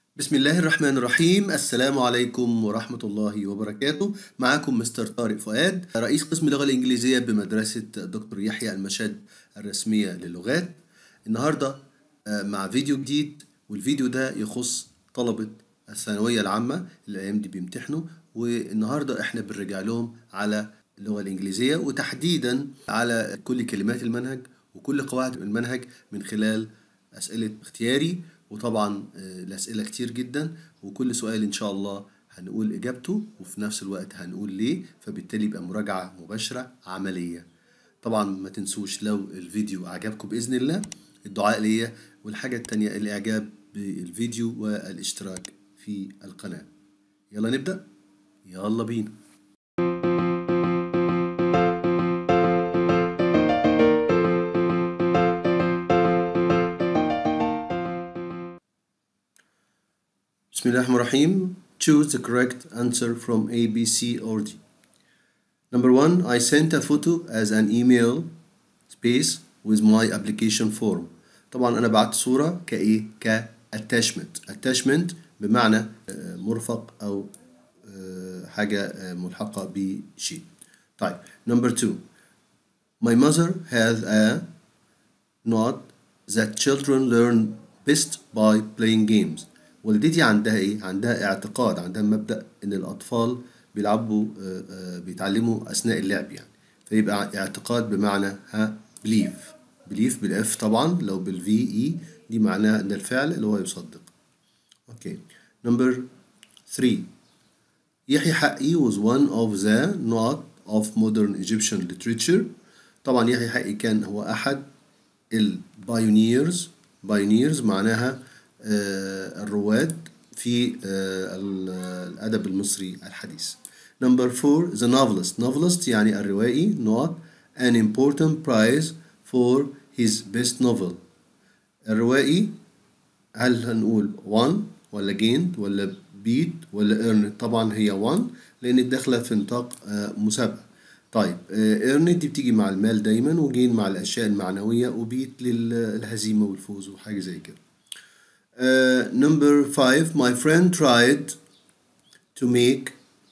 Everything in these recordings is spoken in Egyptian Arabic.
بسم الله الرحمن الرحيم السلام عليكم ورحمة الله وبركاته معكم مستر طارق فؤاد رئيس قسم اللغة الإنجليزية بمدرسة دكتور يحيى المشاد الرسمية للغات النهاردة آه، مع فيديو جديد والفيديو ده يخص طلبة الثانوية العامة الأيام دي بيمتحنوا والنهاردة احنا بنرجع لهم على اللغة الإنجليزية وتحديدا على كل كلمات المنهج وكل قواعد المنهج من خلال أسئلة اختياري وطبعا آه، الأسئلة كتير جدا وكل سؤال إن شاء الله هنقول إجابته وفي نفس الوقت هنقول ليه فبالتالي يبقى مراجعة مباشرة عملية طبعا ما تنسوش لو الفيديو أعجبكم بإذن الله الدعاء ليا والحاجة التانية الإعجاب بالفيديو والاشتراك في القناة يلا نبدأ يلا بينا بسم الله الرحمن الرحيم choose the correct answer from A, B, C or D Number one, I sent a photo as an email space with my application form. طبعا أنا بعت صورة كإيه؟ ك attachment. attachment بمعنى آه، مرفق أو آه، حاجة آه، ملحقة بشيء. طيب number two, my mother has a note that children learn best by playing games. والدتي عندها ايه؟ عندها اعتقاد عندها مبدأ ان الاطفال بيلعبوا آه، آه، بيتعلموا اثناء اللعب يعني فيبقى اعتقاد بمعنى ها believe believe بالاف طبعا لو بالفي اي دي معناها ان الفعل اللي هو يصدق اوكي نمبر 3 يحيى حقي was one of the not of modern Egyptian literature طبعا يحيى حقي كان هو أحد البايونيرز بايونيرز معناها آه، الرواد في آه، ال- الأدب المصري الحديث number four the novelist novelist يعني الروائي not an important prize for his best novel الروائي هل هنقول won ولا gained ولا beat ولا earned طبعا هي won لأن داخلة في نطاق آه، مسابقة طيب آه، earned دي بتيجي مع المال دايما وجين مع الأشياء المعنوية وبيت للهزيمة والفوز وحاجة زي كده Uh, number five, my friend tried to make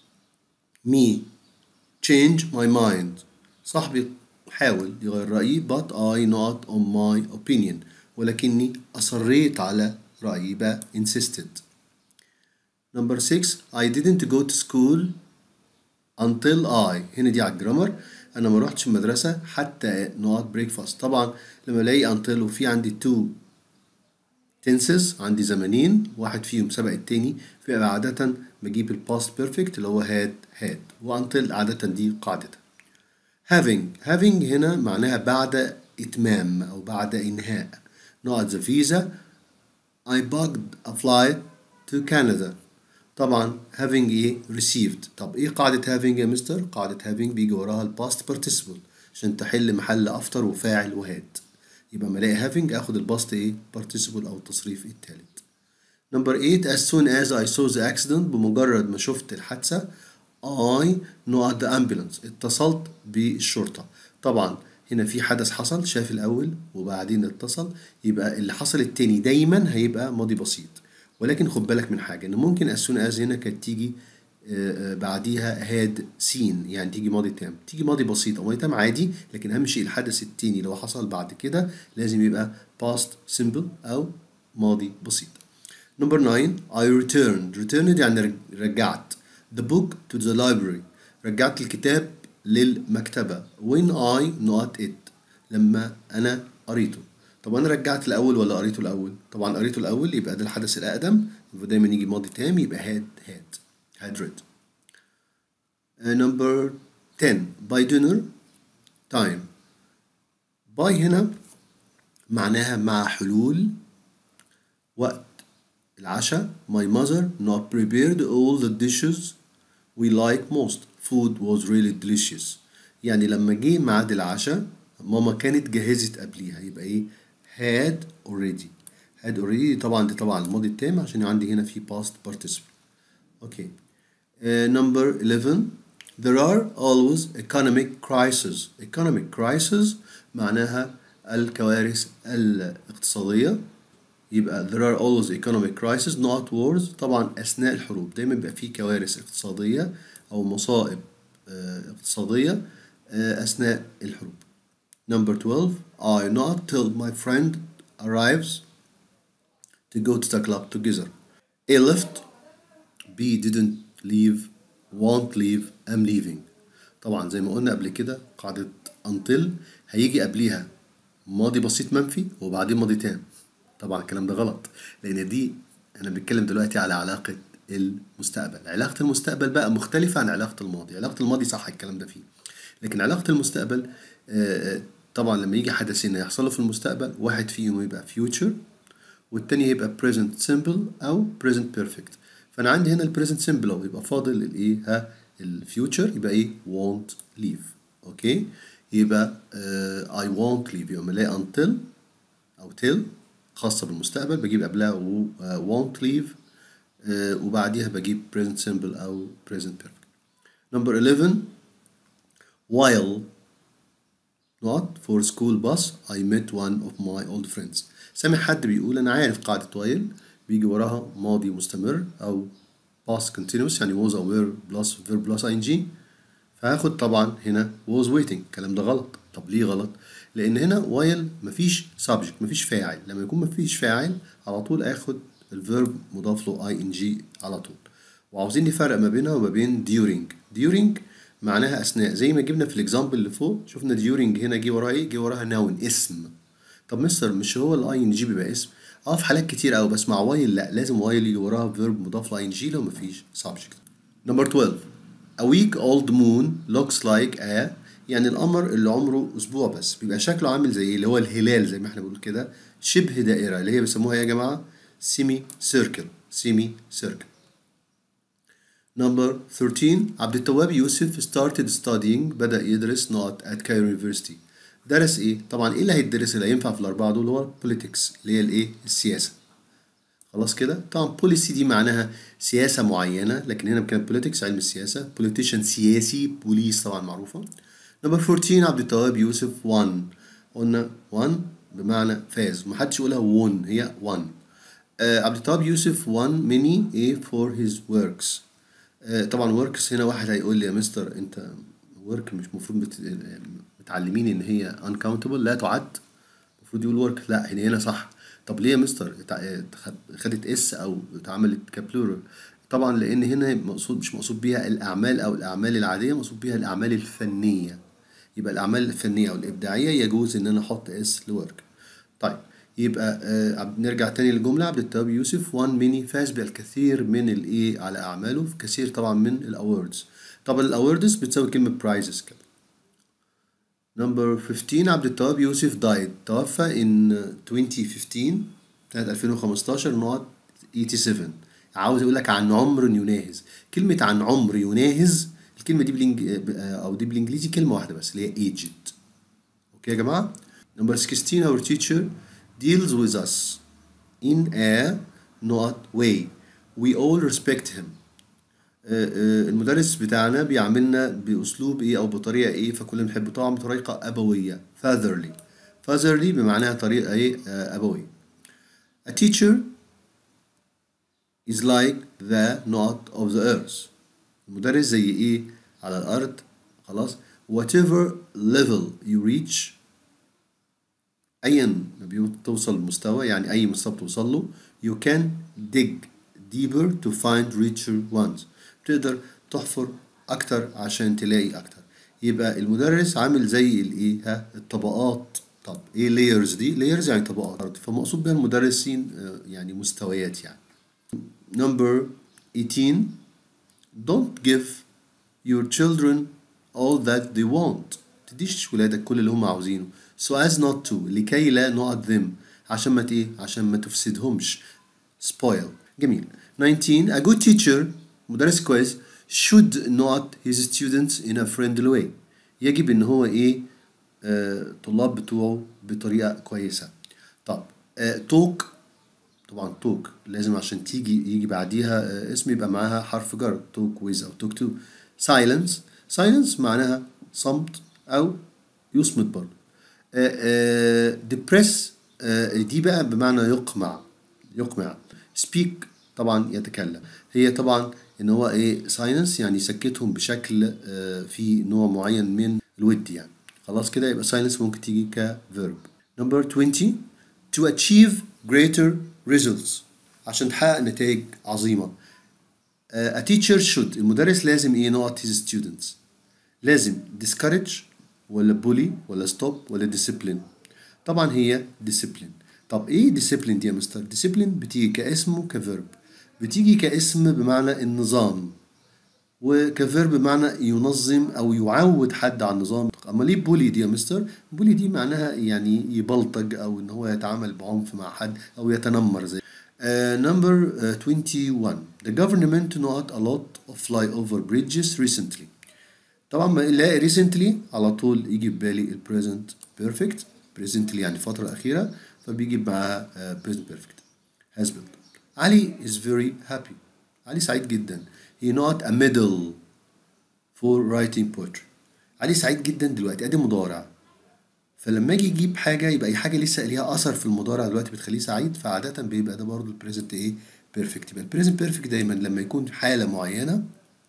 me change my mind. صاحبي حاول يغير رأيي but I not on my opinion ولكني أصريت على رأيي بقى insisted. Number six, I didn't go to school until I هنا دي على الجرامر أنا ما روحتش المدرسة حتى not breakfast طبعا لما ألاقي until وفي عندي two tenses عندي زمانين واحد فيهم سبق التاني فيبقى عادة بجيب الباست بيرفكت اللي هو had had وانتل عادة دي قاعدتها having having هنا معناها بعد إتمام أو بعد إنهاء not the visa I booked a flight to Canada طبعا having ايه received طب ايه قاعدة having يا مستر قاعدة having بيجي وراها الباست participle عشان تحل محل افتر وفاعل وهاد يبقى ما الاقي having اخد الباست ايه participle او التصريف التالت Number 8 as soon as I saw the accident بمجرد ما شفت الحادثة I know the ambulance اتصلت بالشرطة طبعا هنا في حدث حصل شاف الأول وبعدين اتصل يبقى اللي حصل التاني دايما هيبقى ماضي بسيط ولكن خد بالك من حاجة إن ممكن as soon as هنا كانت تيجي آه، آه، بعديها had seen يعني تيجي ماضي تام تيجي ماضي بسيط أو ماضي تام عادي لكن أهم شيء الحدث التاني لو حصل بعد كده لازم يبقى past simple أو ماضي بسيط Number 9 I returned returned يعني رج- رجعت the book to the library رجعت الكتاب للمكتبة when I not it لما أنا قريته طب أنا رجعت الأول ولا قريته الأول؟ طبعا قريته الأول يبقى ده الحدث الأقدم ودايما يجي ماضي تام يبقى had had had read Uh, number 10 by dinner time by هنا معناها مع حلول وقت العشاء my mother not prepared all the dishes we like most food was really delicious يعني لما جه ميعاد العشاء ماما كانت جهزت قبليها يبقى ايه had already had already طبعا دي طبعا الماضي التام عشان عندي هنا في past participle اوكي Uh, number 11 there are always economic crises economic crisis معناها الكوارث الاقتصادية يبقى there are always economic crisis not wars طبعا أثناء الحروب دايما بيبقى في كوارث اقتصادية أو مصائب آه، اقتصادية آه، أثناء الحروب Number 12 I not till my friend arrives to go to the club together A left B didn't leave won't leave am leaving طبعا زي ما قلنا قبل كده قاعدة until هيجي قبليها ماضي بسيط منفي وبعدين ماضي تام طبعا الكلام ده غلط لأن دي أنا بتكلم دلوقتي على علاقة المستقبل علاقة المستقبل بقى مختلفة عن علاقة الماضي علاقة الماضي صح الكلام ده فيه لكن علاقة المستقبل آه، آه، طبعا لما يجي حدثين يحصلوا في المستقبل واحد فيهم يبقى future والتاني يبقى present simple أو present perfect فأنا عندي هنا ال present simple أهو يبقى فاضل الإيه ها ال future يبقى إيه won't leave أوكي يبقى آه I won't leave يبقى ملاقي until أو till خاصة بالمستقبل بجيب قبلها و- آه won't leave آه وبعديها بجيب present simple أو present perfect number 11 while not for school bus I met one of my old friends سامع حد بيقول أنا عارف قاعدة while بيجي وراها ماضي مستمر أو past continuous يعني was أو were plus verb plus ing فهاخد طبعا هنا was waiting الكلام ده غلط طب ليه غلط؟ لأن هنا while مفيش subject مفيش فاعل لما يكون مفيش فاعل على طول آخد الفيرب مضاف له ing على طول وعاوزين نفرق ما بينها وما بين during during معناها أثناء زي ما جبنا في الإكزامبل اللي فوق شفنا during هنا جه وراها إيه؟ جه وراها noun اسم طب مستر مش هو الاي ان جي بيبقى اسم اه في حالات كتير قوي بس مع وايل لا لازم وايل يجي وراها فيرب مضاف لاي ان جي لو مفيش subject نمبر 12 A week old moon looks like a يعني القمر اللي عمره اسبوع بس بيبقى شكله عامل زي إيه؟ اللي هو الهلال زي ما احنا بنقول كده شبه دائره اللي هي بيسموها إيه يا جماعه سيمي سيركل سيمي سيركل Number 13 عبد التواب يوسف started studying بدأ يدرس not at Cairo University درس ايه؟ طبعا ايه اللي هيدرس اللي هينفع في الأربعة دول هو politics اللي هي الايه؟ السياسة خلاص كده؟ طبعا policy دي معناها سياسة معينة لكن هنا كان politics علم السياسة politician سياسي بوليس طبعا معروفة Number 14 عبد التواب يوسف won قلنا won بمعنى فاز محدش يقولها won هي won آه عبد التواب يوسف won many a for his works آه، طبعا works هنا واحد هيقول لي يا مستر انت work مش المفروض بت... متعلمين ان هي uncountable لا تعد المفروض يقول work لا هنا هنا صح طب ليه يا مستر اتع- خد- خدت اس او اتعملت كبلورال طبعا لان هنا مقصود مش مقصود بيها الاعمال او الاعمال العاديه مقصود بيها الاعمال الفنيه يبقى الاعمال الفنيه او الابداعيه يجوز ان انا احط اس لورك طيب يبقى آه عب- نرجع تاني للجملة عبد التواب يوسف وان ميني فاز بالكثير من الايه على اعماله في كثير طبعا من الاوردز طبعا الاوردز بتساوي كلمة برايزز كده نمبر 15 عبد التواب يوسف دايد توفى in 2015 سنة 2015 نقط 87 عاوز يقول لك عن عمر يناهز كلمة عن عمر يناهز الكلمة دي بالإنج... أو دي بالإنجليزي كلمة واحدة بس اللي هي aged اوكي يا جماعه number 16 our teacher deals with us in a not way we all respect him آه، آه، المدرس بتاعنا بيعاملنا باسلوب ايه او بطريقه ايه فكلنا بنحبه طبعا بطريقه ابويه fatherly fatherly بمعناها طريقه ايه آه، ابويه a teacher is like the not of the earth المدرس زي ايه على الارض خلاص whatever level you reach ايا ما بتوصل لمستوى يعني اي مستوى بتوصل له you can dig deeper to find richer ones بتقدر تحفر اكتر عشان تلاقي اكتر يبقى المدرس عامل زي الايه ها الطبقات طب ايه layers دي layers يعني طبقات فمقصود بها المدرسين آه، يعني مستويات يعني number 18 don't give your children all that they want تديش ولادك كل اللي هم عاوزينه so as not to لكي لا نقعد them عشان ما ت- ايه عشان ما تفسدهمش spoil جميل 19 a good teacher مدرس كويس should not his students in a friendly way يجب ان هو ايه آه طلاب بتوعه بطريقة كويسة طب آه talk طبعا توك لازم عشان تيجي يجي بعديها آه، اسم يبقى معاها حرف جر توك ويز او توك تو سايلنس سايلنس معناها صمت او يصمت برضه ديبريس دي بقى بمعنى يقمع يقمع speak طبعا يتكلم هي طبعا ان هو ايه silence يعني يسكتهم بشكل آه، في نوع معين من الود يعني خلاص كده يبقى silence ممكن تيجي كverb number 20 to achieve greater results عشان تحقق نتائج عظيمة آه، a teacher should المدرس لازم ايه نقط his students لازم discourage ولا bully ولا stop ولا discipline طبعا هي discipline طب ايه discipline دي يا مستر discipline بتيجي كاسم وكفيرب بتيجي كاسم بمعنى النظام وكفيرب بمعنى ينظم او يعود حد على النظام اما ليه بولي دي يا مستر بولي دي معناها يعني يبلطج او ان هو يتعامل بعنف مع حد او يتنمر زي Uh, number uh, 21 the government not a lot of flyover bridges recently طبعا ما نلاقي recently على طول يجي في بالي ال present perfect presently يعني الفترة الأخيرة فبيجي معاها uh, present perfect has built علي is very happy علي سعيد جدا he not a medal for writing poetry علي سعيد جدا دلوقتي ادي مضارع فلما اجي اجيب حاجه يبقى اي حاجه لسه ليها اثر في المضارع دلوقتي بتخليه سعيد فعاده بيبقى ده برضه البريزنت ايه بيرفكت يبقى البريزنت بيرفكت دايما لما يكون حاله معينه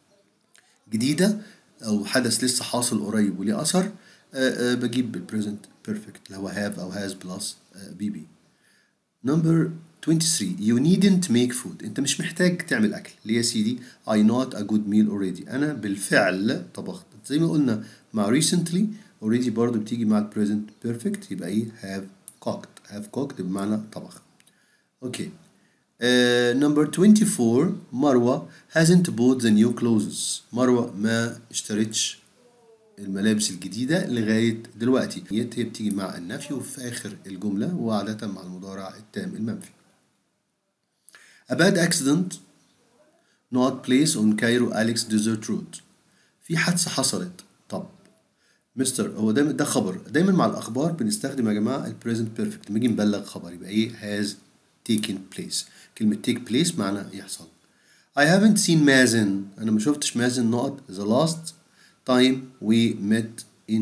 جديده او حدث لسه حاصل قريب وليه اثر آه، آه، بجيب البريزنت بيرفكت اللي هو هاف او هاز بلس بي بي نمبر 23 you needn't make food انت مش محتاج تعمل اكل ليه يا سيدي I not a good meal already انا بالفعل طبخت زي ما قلنا مع recently already برضو بتيجي مع ال present perfect يبقى ايه have cooked have cooked بمعنى طبخ اوكي uh, number 24 مروة hasn't bought the new clothes مروة ما اشترتش الملابس الجديدة لغاية دلوقتي هي بتيجي مع النفي وفي آخر الجملة وعادة مع المضارع التام المنفي A bad accident not place on Cairo Alex desert road في حادثة حصلت طب مستر هو ده ده خبر دايما مع الأخبار بنستخدم يا جماعة ال present perfect لما نيجي نبلغ خبر يبقى إيه has taken place كلمة take place معنى يحصل I haven't seen مازن أنا ما شفتش مازن نقط the last time we met in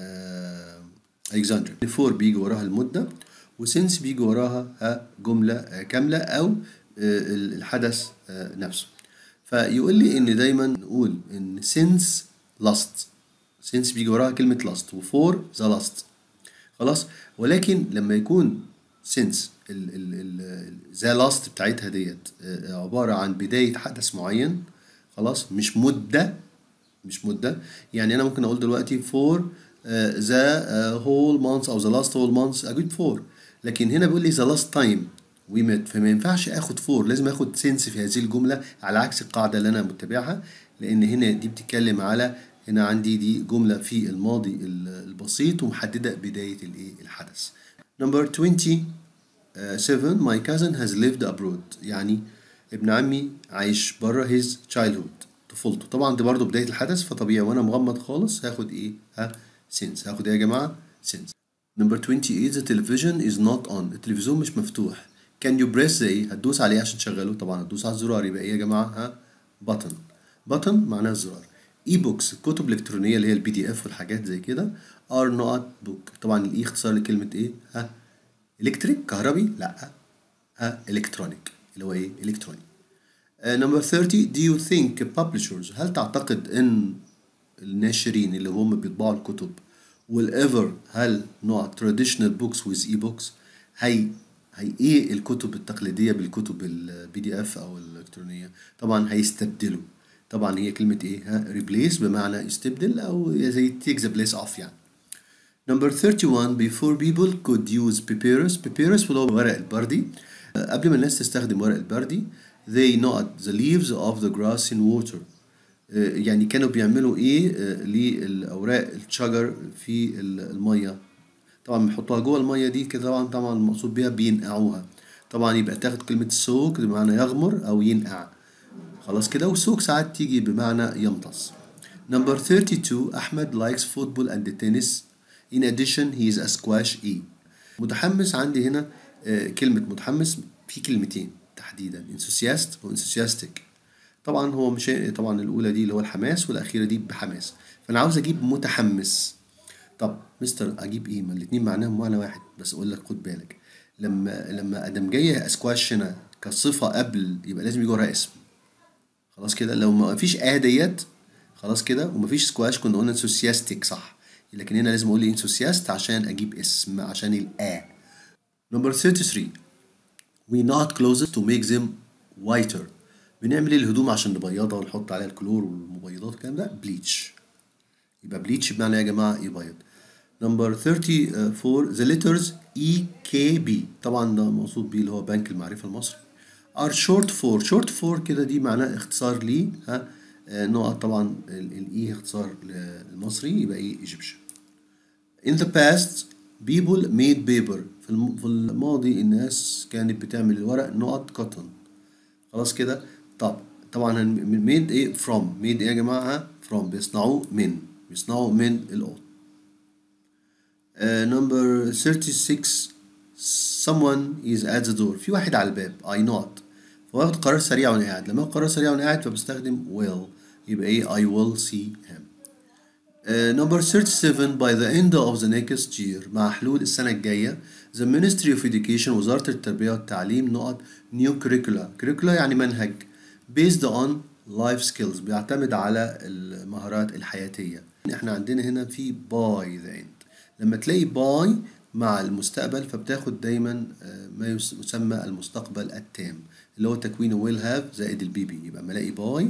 uh, Alexandria before بيجي وراها المدة وسنس بيجي وراها ها جملة آه، كاملة أو آه، الحدث آه، نفسه فيقول لي إن دايما نقول إن since last since بيجي وراها كلمة last وفور the last خلاص ولكن لما يكون since ال ال ال the last بتاعتها ديت آه، عبارة عن بداية حدث معين خلاص مش مدة مش مدة يعني أنا ممكن أقول دلوقتي for uh, the uh, whole month أو the last whole month أجيب for لكن هنا بيقول لي the last time we met فما ينفعش آخد for لازم آخد since في هذه الجملة على عكس القاعدة اللي أنا متبعها لأن هنا دي بتتكلم على هنا عندي دي جملة في الماضي ال- البسيط ومحددة بداية الإيه الحدث. Number 27 my cousin has lived abroad يعني ابن عمي عايش بره his childhood طفولته طبعا دي برضه بداية الحدث فطبيعي وانا مغمض خالص هاخد ايه ها since هاخد ايه يا جماعة since number 28 the television is not on التلفزيون مش مفتوح can you press the ايه هتدوس عليه عشان تشغله طبعا هتدوس على الزرار يبقى ايه يا جماعة ها button button معناها الزرار اي بوكس الكتب الالكترونيه اللي هي البي دي اف والحاجات زي كده ار نوت بوك طبعا الاي اختصار لكلمه ايه ها الكتريك كهربي لا ها الكترونيك اللي هو ايه الكتروني نمبر 30 do you think publishers هل تعتقد ان الناشرين اللي هم بيطبعوا الكتب will ever هل نوع traditional books with e-books هي هي ايه الكتب التقليديه بالكتب البي دي اف او الالكترونيه طبعا هيستبدلوا طبعا هي كلمه ايه ها replace بمعنى يستبدل او زي take the place off يعني Number 31 before people could use papyrus papyrus اللي هو ورق البردي آه، قبل ما الناس تستخدم ورق البردي they not the leaves of the grass in water آه، يعني كانوا بيعملوا ايه آه، للاوراق الشجر في ال- الميه طبعا بيحطوها جوه الميه دي كده طبعا طبعا المقصود بيها بينقعوها طبعا يبقى تاخد كلمه soak بمعنى يغمر او ينقع خلاص كده وسوق ساعات تيجي بمعنى يمتص Number 32 أحمد likes football and tennis In addition he is a squash E متحمس عندي هنا آه، كلمة متحمس في كلمتين تحديدا enthusiast و enthusiastic طبعا هو مش طبعا الأولى دي اللي هو الحماس والأخيرة دي بحماس فأنا عاوز أجيب متحمس طب مستر أجيب إيه ما الاتنين معناهم معنى واحد بس أقول لك خد بالك لما لما ادم جايه as question هنا كصفه قبل يبقى لازم يجي وراها اسم خلاص كده لو ما فيش اه ديت خلاص كده وما فيش سكواش كنا قلنا enthusiastic صح لكن هنا لازم اقول enthusiast عشان اجيب اسم عشان الاه نمبر 33 we not clothes to make them whiter بنعمل ايه الهدوم عشان نبيضها ونحط عليها الكلور والمبيضات والكلام ده بليتش يبقى بليتش بمعنى إيه يا جماعه يبيض نمبر 34 the letters E K B طبعا ده مقصود بيه اللي هو بنك المعرفة المصري are short for short for كده دي معناه اختصار ليه ها آه، نقط طبعا الاي اختصار المصري يبقى ايه Egyptian in the past people made paper في الم- في الماضي الناس كانت بتعمل الورق نقط cotton خلاص كده طب طبعا ميد ايه from ميد ايه يا جماعه from بيصنعوه من بيصنعوا من القطن نمبر 36 someone is at the door في واحد على الباب I not فواخد قرار سريع وانا قاعد لما اخد قرار سريع وانا قاعد فبستخدم will يبقى ايه I will see him نمبر 37 by the end of the next year مع حلول السنة الجاية the Ministry of Education وزارة التربية والتعليم نقط new curricula curricula يعني منهج based on life skills بيعتمد على المهارات الحياتية احنا عندنا هنا في by the end لما تلاقي by مع المستقبل فبتاخد دايما آه، ما يس- يسمى المستقبل التام اللي هو تكوينه will have زائد البي بي يبقى اما الاقي by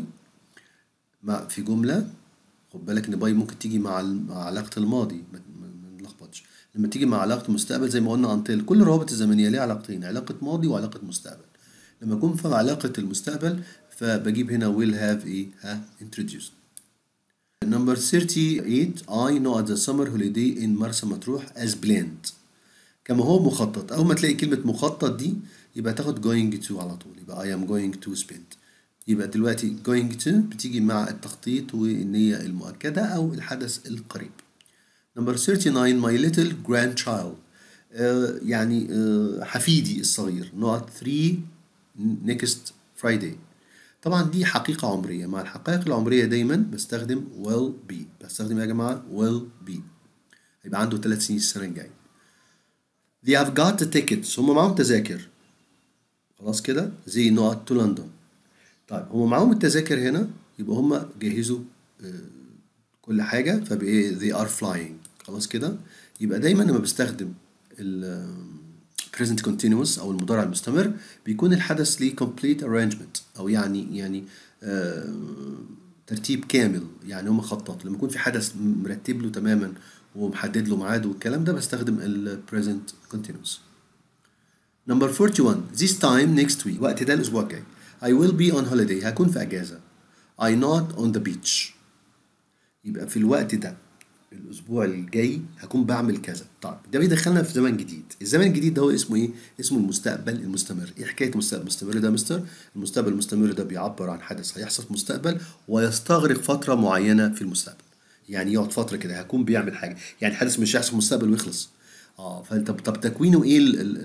مع في جملة خد بالك ان باي ممكن تيجي مع ال- مع علاقة الماضي ما ما- ما نلخبطش لما تيجي مع علاقة المستقبل زي ما قلنا انتل كل الروابط الزمنية ليها علاقتين علاقة ماضي وعلاقة مستقبل لما اكون في علاقة المستقبل فبجيب هنا will have ايه ها introduced Number 38 I know at the summer holiday in مرسى مطروح as planned كما هو مخطط أول ما تلاقي كلمة مخطط دي يبقى تاخد going to على طول يبقى I am going to spend يبقى دلوقتي going to بتيجي مع التخطيط والنية المؤكدة أو الحدث القريب Number 39 my little grandchild آه يعني آه حفيدي الصغير not 3 next Friday طبعا دي حقيقة عمرية مع الحقائق العمرية دايما بستخدم will be بستخدم يا جماعة will be هيبقى عنده ثلاث سنين السنة الجاية they have got the tickets هم معاهم تذاكر خلاص كده زي نقط to London طيب هم معاهم التذاكر هنا يبقى هم جهزوا آه، كل حاجة فبقى they are flying خلاص كده يبقى دايما لما بستخدم ال آه، present continuous أو المضارع المستمر بيكون الحدث ليه complete arrangement أو يعني يعني آه، ترتيب كامل يعني هم خططوا لما يكون في حدث مرتب له تماما ومحدد له ميعاد والكلام ده بستخدم ال present continuous Number 41 This time next week وقت ده الأسبوع الجاي I will be on holiday هكون في أجازة I not on the beach يبقى في الوقت ده الأسبوع الجاي هكون بعمل كذا طيب ده بيدخلنا في زمن جديد الزمن الجديد ده هو اسمه إيه؟ اسمه المستقبل المستمر إيه حكاية المستقبل المستمر ده يا مستر؟ المستقبل المستمر ده بيعبر عن حدث هيحصل في المستقبل ويستغرق فترة معينة في المستقبل يعني يقعد فترة كده هيكون بيعمل حاجة يعني حدث مش هيحصل في المستقبل ويخلص اه فانت طب تكوينه ايه ال ال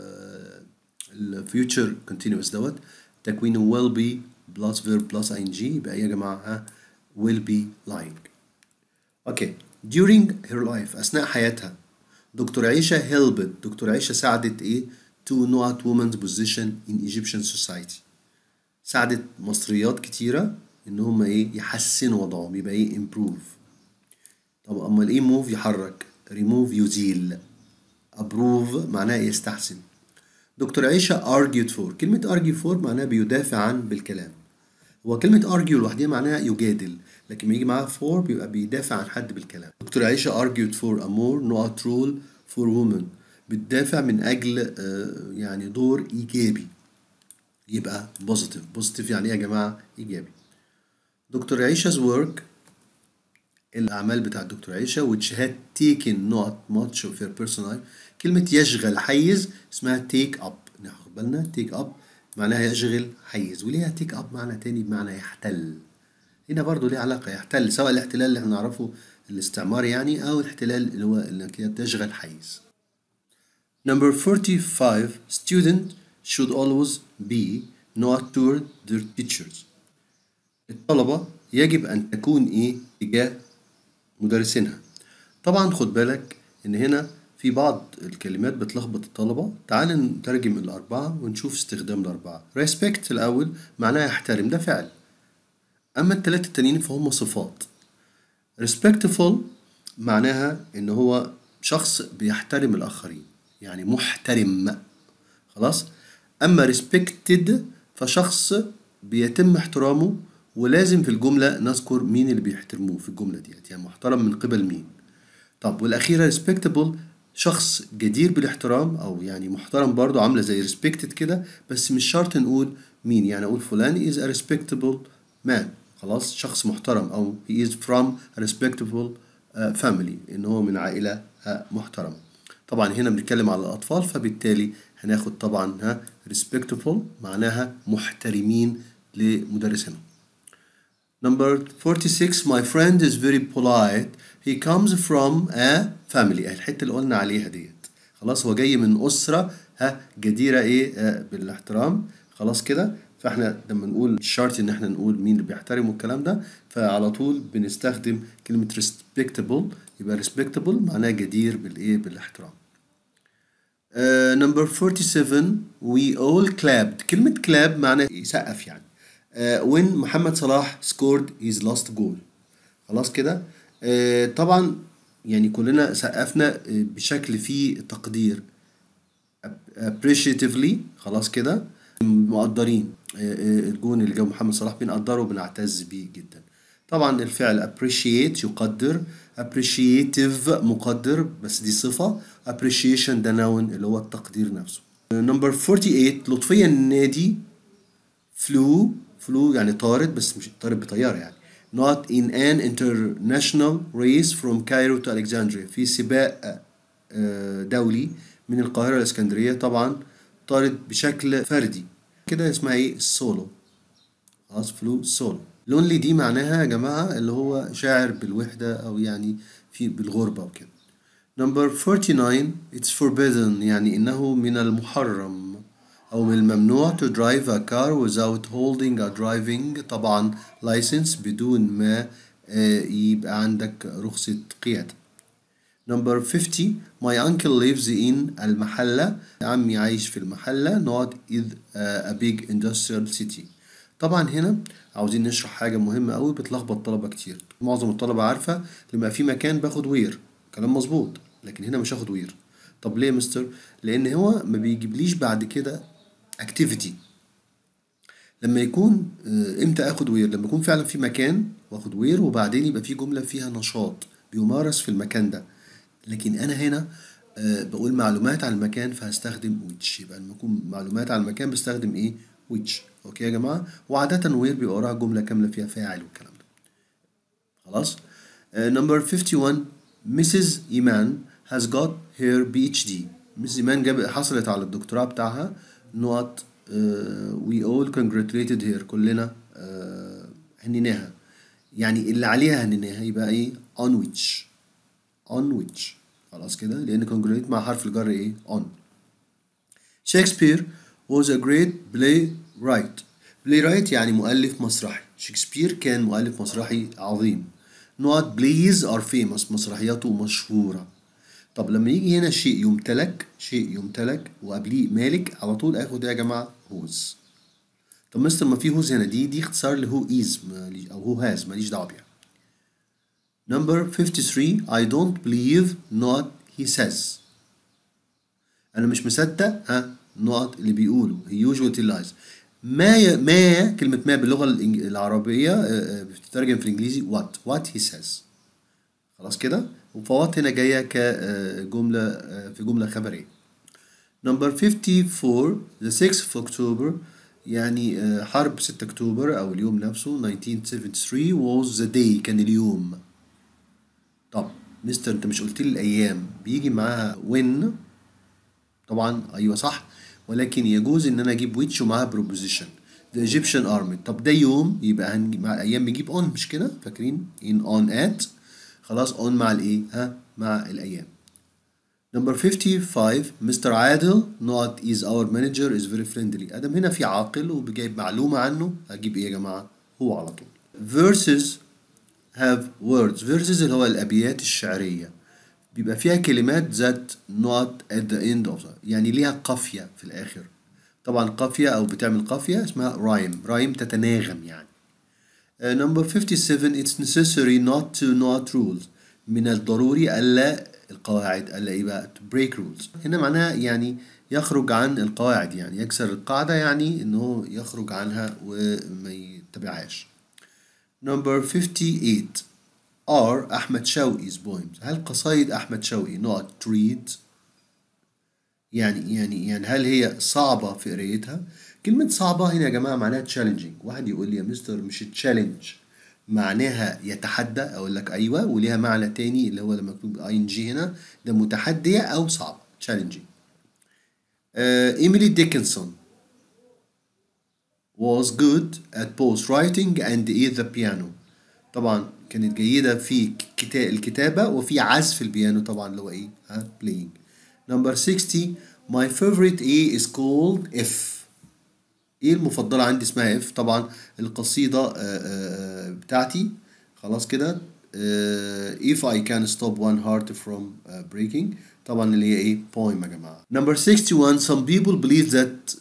ال الفيوتشر continuous دوت تكوينه will be plus verb plus ing يبقى ايه يا جماعه ها will be lying اوكي during her life اثناء حياتها دكتور عيشه helped دكتور عيشه ساعدت ايه to not women's position in Egyptian society ساعدت مصريات كتيره ان هم ايه يحسنوا وضعهم يبقى ايه improve طب امال ايه move يحرك remove يزيل approve معناها يستحسن دكتور عيشة argued for كلمة argue for معناها بيدافع عن بالكلام هو كلمة argue لوحدها معناها يجادل لكن لما يجي معاها for بيبقى بيدافع عن حد بالكلام دكتور عيشة argued for a more not rule for women بتدافع من أجل آه، يعني دور إيجابي يبقى positive positive يعني إيه يا جماعة إيجابي دكتور عيشة work الأعمال بتاع الدكتور عيشة which had taken not much of her personal life كلمة يشغل حيز اسمها take up ناخد بالنا take up معناها يشغل حيز وليها take up معنى تاني بمعنى يحتل هنا برضو ليه علاقة يحتل سواء الاحتلال اللي احنا نعرفه الاستعمار يعني أو الاحتلال اللي هو إنك تشغل حيز Number 45 student should always be not toward their teachers الطلبة يجب أن تكون إيه تجاه مدرسينها طبعا خد بالك إن هنا في بعض الكلمات بتلخبط الطلبة تعال نترجم الأربعة ونشوف استخدام الأربعة respect الأول معناها يحترم ده فعل أما التلاتة التانيين فهم صفات respectful معناها إن هو شخص بيحترم الآخرين يعني محترم خلاص أما respected فشخص بيتم احترامه ولازم في الجملة نذكر مين اللي بيحترموه في الجملة ديت يعني محترم من قبل مين طب والأخيرة respectable شخص جدير بالاحترام أو يعني محترم برضو عاملة زي respected كده بس مش شرط نقول مين يعني أقول فلان is a respectable man خلاص شخص محترم أو he is from a respectable uh, family إن هو من عائلة uh, محترمة طبعا هنا بنتكلم على الأطفال فبالتالي هناخد طبعا ها respectful معناها محترمين لمدرسنا Number 46 My friend is very polite He comes from a family الحتة اللي قلنا عليها ديت خلاص هو جاي من أسرة ها جديرة إيه آه بالاحترام خلاص كده فاحنا لما نقول شرط ان احنا نقول مين اللي بيحترم والكلام ده فعلى طول بنستخدم كلمة respectable يبقى respectable معناها جدير بالايه بالاحترام نمبر uh, 47 we all clapped كلمة clap معناها يسقف يعني uh, when محمد صلاح scored his last goal خلاص كده uh, طبعا يعني كلنا سقفنا بشكل فيه تقدير appreciatively خلاص كده مقدرين الجون اللي جاب محمد صلاح بنقدره وبنعتز بيه جدا طبعا الفعل appreciate يقدر appreciative مقدر بس دي صفة appreciation ده noun اللي هو التقدير نفسه نمبر 48 لطفية النادي flew flew يعني طارت بس مش طارت بطيارة يعني not in an international race from Cairo to Alexandria في سباق دولي من القاهرة لإسكندرية طبعا طارت بشكل فردي كده اسمها ايه السولو خلاص فلو سولو لونلي دي معناها يا جماعة اللي هو شاعر بالوحدة أو يعني في بالغربة وكده نمبر 49 it's forbidden يعني إنه من المحرم أو من الممنوع to drive a car without holding a driving طبعا license بدون ما يبقى عندك رخصة قيادة نمبر 50 my uncle lives in المحلة عمي عايش في المحلة not is a big industrial city طبعا هنا عاوزين نشرح حاجة مهمة قوي بتلخبط طلبة كتير معظم الطلبة عارفة لما في مكان باخد وير كلام مظبوط لكن هنا مش هاخد وير طب ليه يا مستر لان هو ما بيجيبليش بعد كده activity لما يكون امتى اخد وير لما يكون فعلا في مكان واخد وير وبعدين يبقى في جملة فيها نشاط بيمارس في المكان ده لكن انا هنا أه بقول معلومات عن المكان فهستخدم which يبقى لما يكون معلومات عن المكان بستخدم ايه which اوكي يا جماعه وعاده وير بيبقى وراها جمله كامله فيها فاعل والكلام ده خلاص نمبر uh, 51 مسز ايمان has got her PhD مسز ايمان جاب حصلت على الدكتوراه بتاعها نوت uh, we all congratulated her كلنا uh, هنيناها يعني اللي عليها هنيناها يبقى ايه on which on which خلاص كده لان congratulate مع حرف الجر ايه on شكسبير was a great playwright playwright يعني مؤلف مسرحي شكسبير كان مؤلف مسرحي عظيم not plays are famous مسرحياته مشهورة طب لما يجي هنا شيء يمتلك شيء يمتلك وقبليه مالك على طول اخد يا جماعة هوز طب مستر ما في هوز هنا دي دي اختصار لهو از او هو هاز ماليش دعوة بيها Number 53 I don't believe not he says أنا مش مصدق ها not اللي بيقوله he usually lies ما ي... ما كلمة ما باللغة العربية بتترجم في الإنجليزي what what he says خلاص كده وفوات هنا جاية كجملة في جملة خبرية Number 54 the 6th of October يعني حرب 6 أكتوبر أو اليوم نفسه 1973 was the day كان اليوم طب مستر انت مش قلت لي الايام بيجي معاها when طبعا ايوه صح ولكن يجوز ان انا اجيب which ومعاها preposition the Egyptian army طب ده يوم يبقى هنجي مع الايام بنجيب on مش كده فاكرين in on at خلاص on مع الايه ها مع الايام Number 55 Mr. عادل not is our manager is very friendly ادم هنا في عاقل وبجايب معلومة عنه هجيب ايه يا جماعة هو على طول verses have words verses اللي هو الأبيات الشعرية بيبقى فيها كلمات ذات not at the end of the يعني ليها قافية في الآخر طبعا قافية أو بتعمل قافية اسمها rhyme rhyme تتناغم يعني Uh, number 57 it's necessary not to not rules من الضروري ألا القواعد ألا إيه بقى to break rules هنا معناها يعني يخرج عن القواعد يعني يكسر القاعدة يعني إنه يخرج عنها وما يتبعهاش number 58 are أحمد شوقي's poems هل قصايد أحمد شوقي not read يعني يعني يعني هل هي صعبة في قرايتها؟ كلمة صعبة هنا يا جماعة معناها challenging واحد يقول لي يا مستر مش challenge معناها يتحدى أقول لك أيوه وليها معنى تاني اللي هو لما مكتوب اي ان جي هنا ده متحدية أو صعبة challenging إيميلي ديكنسون was good at both writing and the piano طبعا كانت جيدة في كتا- الكتابة وفي عزف البيانو طبعا اللي هو ايه ها playing number 60 my favorite A is called F ايه المفضلة عندي اسمها F طبعا القصيدة آه، آه، بتاعتي خلاص كده آه، if I can stop one heart from uh, breaking طبعا اللي هي ايه poem يا جماعة number 61 some people believe that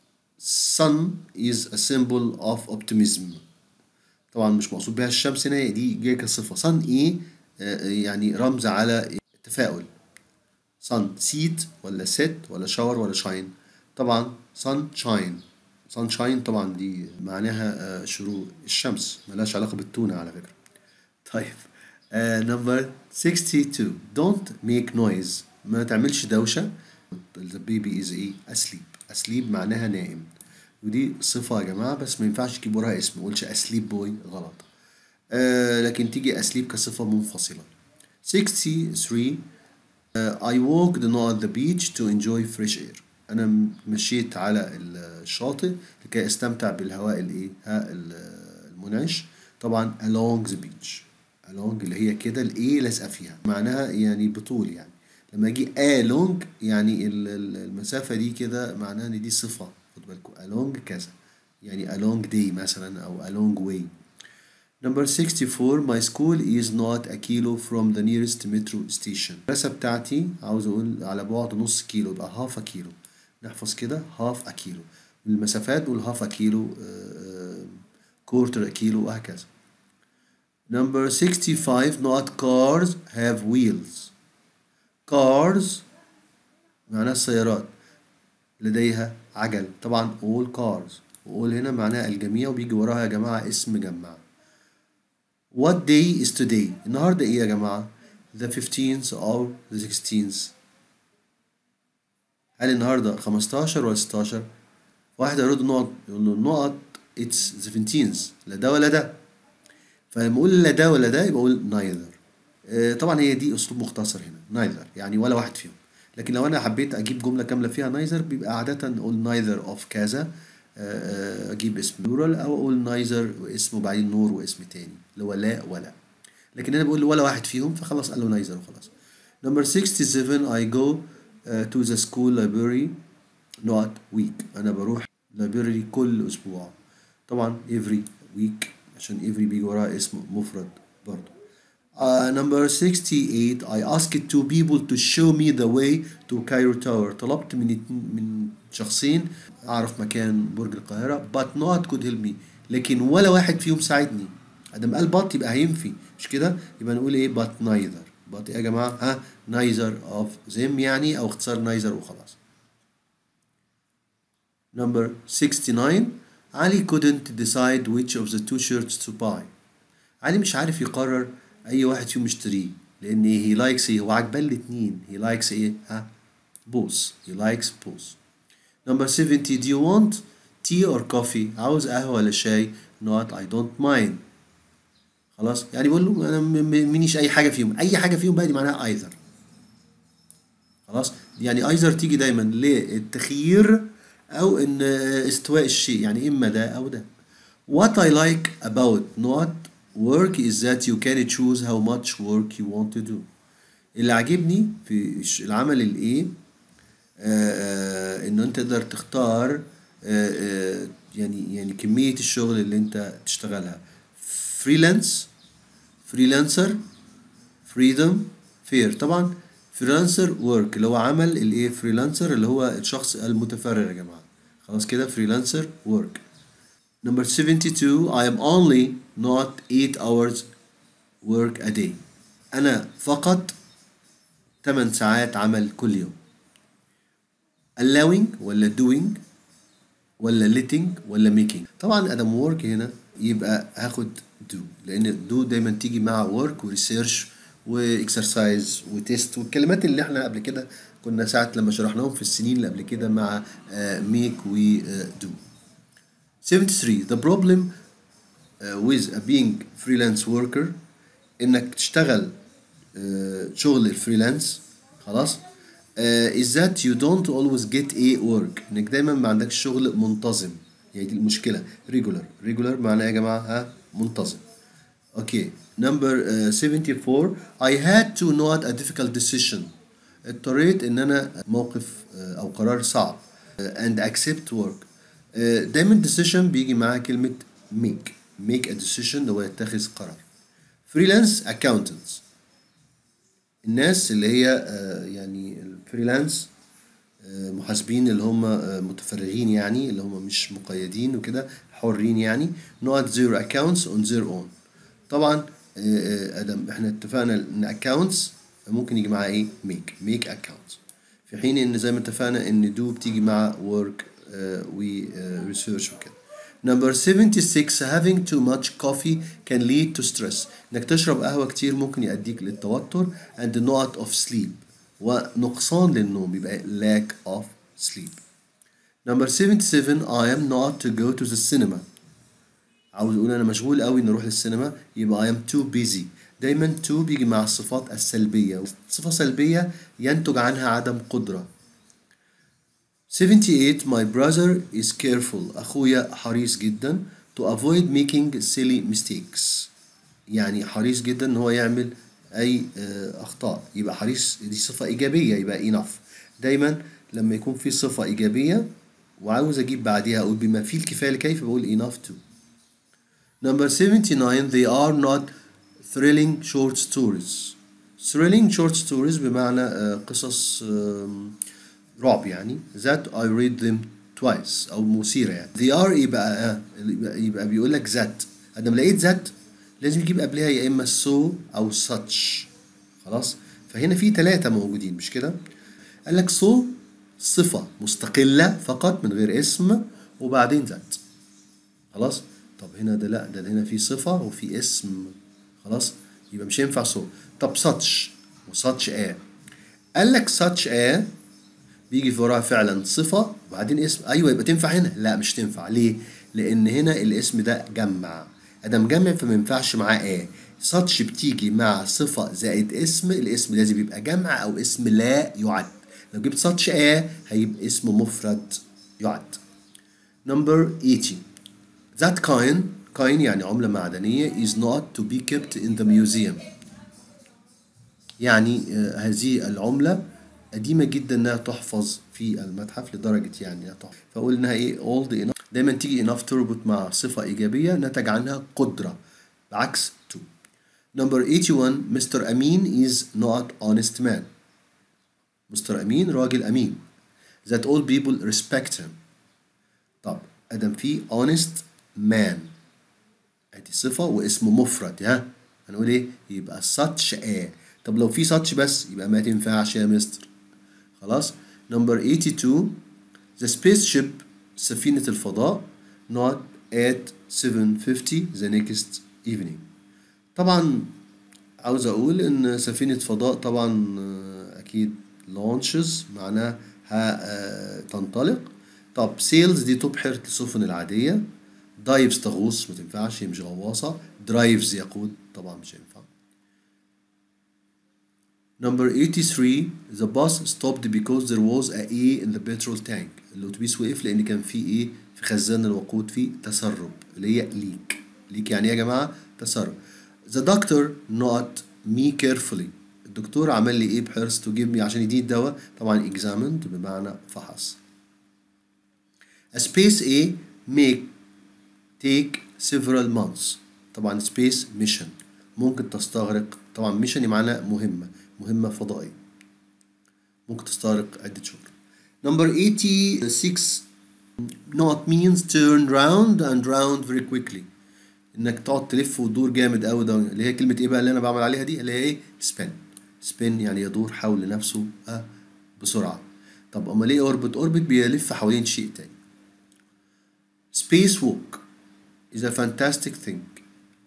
sun is a symbol of optimism طبعا مش مقصود بها الشمس هنا دي جايه كصفه صن ايه آه، يعني رمز على التفاؤل صن سيد ولا ست ولا شاور ولا شاين طبعا صن شاين صن شاين طبعا دي معناها آه، شروق الشمس ملهاش علاقه بالتونه على فكره طيب نمبر 62 don't make noise ما تعملش دوشه the baby is ايه asleep asleep معناها نائم ودي صفة يا جماعة بس ما ينفعش تجيب وراها اسم ما قولش asleep boy غلط آه لكن تيجي asleep كصفة منفصلة 63 آه I walked on the beach to enjoy fresh air أنا م- مشيت على الشاطئ لكي أستمتع بالهواء الإيه ها ال- المنعش طبعا along the beach along اللي هي كده الإيه لازقة فيها معناها يعني بطول يعني لما أجي along يعني ال- ال- المسافة دي كده معناها إن دي صفة خد بالكم along كذا يعني along day مثلا أو along way Number 64 My school is not a kilo from the nearest metro station المدرسة بتاعتي عاوز أقول على بعد نص كيلو يبقى half a kilo نحفظ كده half a kilo المسافات بقول half a kilo آه، quarter a kilo وهكذا Number 65 Not cars have wheels cars معناها السيارات لديها عجل طبعا all cars all هنا معناها الجميع وبيجي وراها يا جماعة اسم جمع What day is today النهاردة ايه يا جماعة the 15th or the 16th هل النهاردة 15 ولا 16 واحد يرد نقط يقول له النقط it's the 17th لا ده ولا ده فلما اقول لا ده ولا ده يبقى اقول neither آه، طبعا هي دي اسلوب مختصر هنا neither يعني ولا واحد فيهم لكن لو انا حبيت اجيب جمله كامله فيها neither بيبقى عاده اقول neither of كذا آه، آه، اجيب اسم plural او اقول neither واسم وبعدين نور واسم تاني اللي هو لا ولا لكن انا بقول ولا واحد فيهم فخلاص قال له neither وخلاص number 67 I go uh, to the school library not week انا بروح library كل اسبوع طبعا every week عشان every بيجي وراها اسم مفرد برضه Uh, number 68 I asked two people to show me the way to Cairo Tower طلبت من اتن- من شخصين أعرف مكان برج القاهرة but not could help me لكن ولا واحد فيهم ساعدني ادم قال but يبقى هينفي مش كده يبقى نقول ايه but neither but إيه يا جماعة ها neither of them يعني أو اختصار neither وخلاص Number 69 علي couldn't decide which of the two shirts to buy علي مش عارف يقرر أي واحد فيهم يشتريه لأن he likes إيه هو عجبان الاتنين he likes إيه ها both he likes both Number 70 do you want tea or coffee عاوز قهوة ولا شاي not I don't mind خلاص يعني بقول له أنا م- م- منيش أي حاجة فيهم أي حاجة فيهم بقى دي معناها either خلاص يعني ايزر تيجي دايما للتخيير او ان استواء الشيء يعني اما ده او ده what I like about not work is that you can choose how much work you want to do اللي عاجبني في الش- العمل الايه آه، انه انت تقدر تختار آه، آه، يعني يعني كمية الشغل اللي انت تشتغلها فريلانس فريلانسر فريدم fair طبعا فريلانسر work اللي هو عمل الايه فريلانسر اللي هو الشخص المتفرغ يا جماعة خلاص كده فريلانسر work number 72 I am only not 8 hours work a day أنا فقط 8 ساعات عمل كل يوم allowing ولا doing ولا letting ولا making طبعا ادم work هنا يبقى هاخد do لان do دايما تيجي مع work وريسيرش واكسرسايز وتيست والكلمات اللي احنا قبل كده كنا ساعة لما شرحناهم في السنين اللي قبل كده مع make و do 73 the problem with a being freelance worker انك تشتغل شغل الفريلانس خلاص uh, is that you don't always get a work انك دايما ما عندكش شغل منتظم يعني دي المشكله regular regular معناه يا جماعه ها منتظم اوكي نمبر uh, 74 I had to not a difficult decision اضطريت ان انا موقف uh, او قرار صعب uh, and accept work uh, دايما decision بيجي معاه كلمه make make a decision اللي هو يتخذ قرار freelance accountants الناس اللي هي يعني الفريلانس محاسبين اللي هم متفرغين يعني اللي هم مش مقيدين وكده حرين يعني not their accounts on their own طبعا ادم احنا اتفقنا ان accounts ممكن يجي معاها ايه make make accounts في حين ان زي ما اتفقنا ان do بتيجي مع work و research وكده Number 76 having too much coffee can lead to stress انك تشرب قهوة كتير ممكن يؤديك للتوتر and not of sleep ونقصان للنوم يبقى lack of sleep Number 77 I am not to go to the cinema عاوز اقول انا مشغول قوي ان اروح للسينما يبقى I am too busy دايما to بيجي مع الصفات السلبية صفة سلبية ينتج عنها عدم قدرة 78 My brother is careful أخويا حريص جدا to avoid making silly mistakes يعني حريص جدا إن هو يعمل أي أخطاء يبقى حريص دي صفة إيجابية يبقى enough دايما لما يكون في صفة إيجابية وعاوز أجيب بعديها أقول بما فيه الكفاية لكيف بقول enough to Number 79 They are not thrilling short stories thrilling short stories بمعنى قصص رعب يعني that I read them twice أو مثيرة يعني they are يبقى يبقى, يبقى بيقول لك that أنا لقيت that لازم يجيب قبلها يا إما so أو such خلاص فهنا في ثلاثة موجودين مش كده قال لك so صفة مستقلة فقط من غير اسم وبعدين that خلاص طب هنا ده لا ده هنا في صفة وفي اسم خلاص يبقى مش هينفع so طب such وsuch a قال لك such a بيجي في وراها فعلا صفة وبعدين اسم أيوة يبقى تنفع هنا لا مش تنفع ليه؟ لأن هنا الاسم ده جمع أدم جمع فما ينفعش معاه إيه ساتش بتيجي مع صفة زائد اسم الاسم لازم يبقى جمع أو اسم لا يعد لو جبت ساتش إيه هيبقى اسم مفرد يعد نمبر 80 that coin coin يعني عملة معدنية is not to be kept in the museum يعني آه هذه العملة قديمة جدا انها تحفظ في المتحف لدرجة يعني انها تحفظ فاقول انها ايه old enough دايما تيجي enough تربط مع صفة ايجابية نتج عنها قدرة بعكس to number 81 Mr. Amin is not honest man مستر أمين راجل أمين that all people respect him طب أدم في honest man ادي صفة واسم مفرد ها هنقول ايه يبقى such a طب لو في such بس يبقى ما تنفعش يا مستر خلاص نمبر 82 the spaceship سفينة الفضاء not at 7:50 the next evening طبعا عاوز اقول ان سفينة فضاء طبعا اكيد launches معناها تنطلق طب سيلز دي تبحر السفن العادية دايفز تغوص ما تنفعش هي مش غواصة درايفز يقود طبعا مش هينفع Number 83 the bus stopped because there was a A in the petrol tank الأتوبيس وقف لأن كان في إيه في خزان الوقود في تسرب اللي هي ليك ليك يعني إيه يا جماعة تسرب The doctor not me carefully الدكتور عمل لي إيه بحرص to give me عشان يديني الدواء طبعا examined بمعنى فحص A space A may take several months طبعا space mission ممكن تستغرق طبعا ميشن معناه مهمة مهمة فضائية ممكن تستغرق عدة شهور number 86 not means turn round and round very quickly انك تقعد تلف وتدور جامد قوي ده اللي هي كلمة ايه بقى اللي انا بعمل عليها دي اللي هي ايه spin spin يعني يدور حول نفسه آه بسرعة طب امال ايه اوربت اوربت بيلف حوالين شيء تاني space walk is a fantastic thing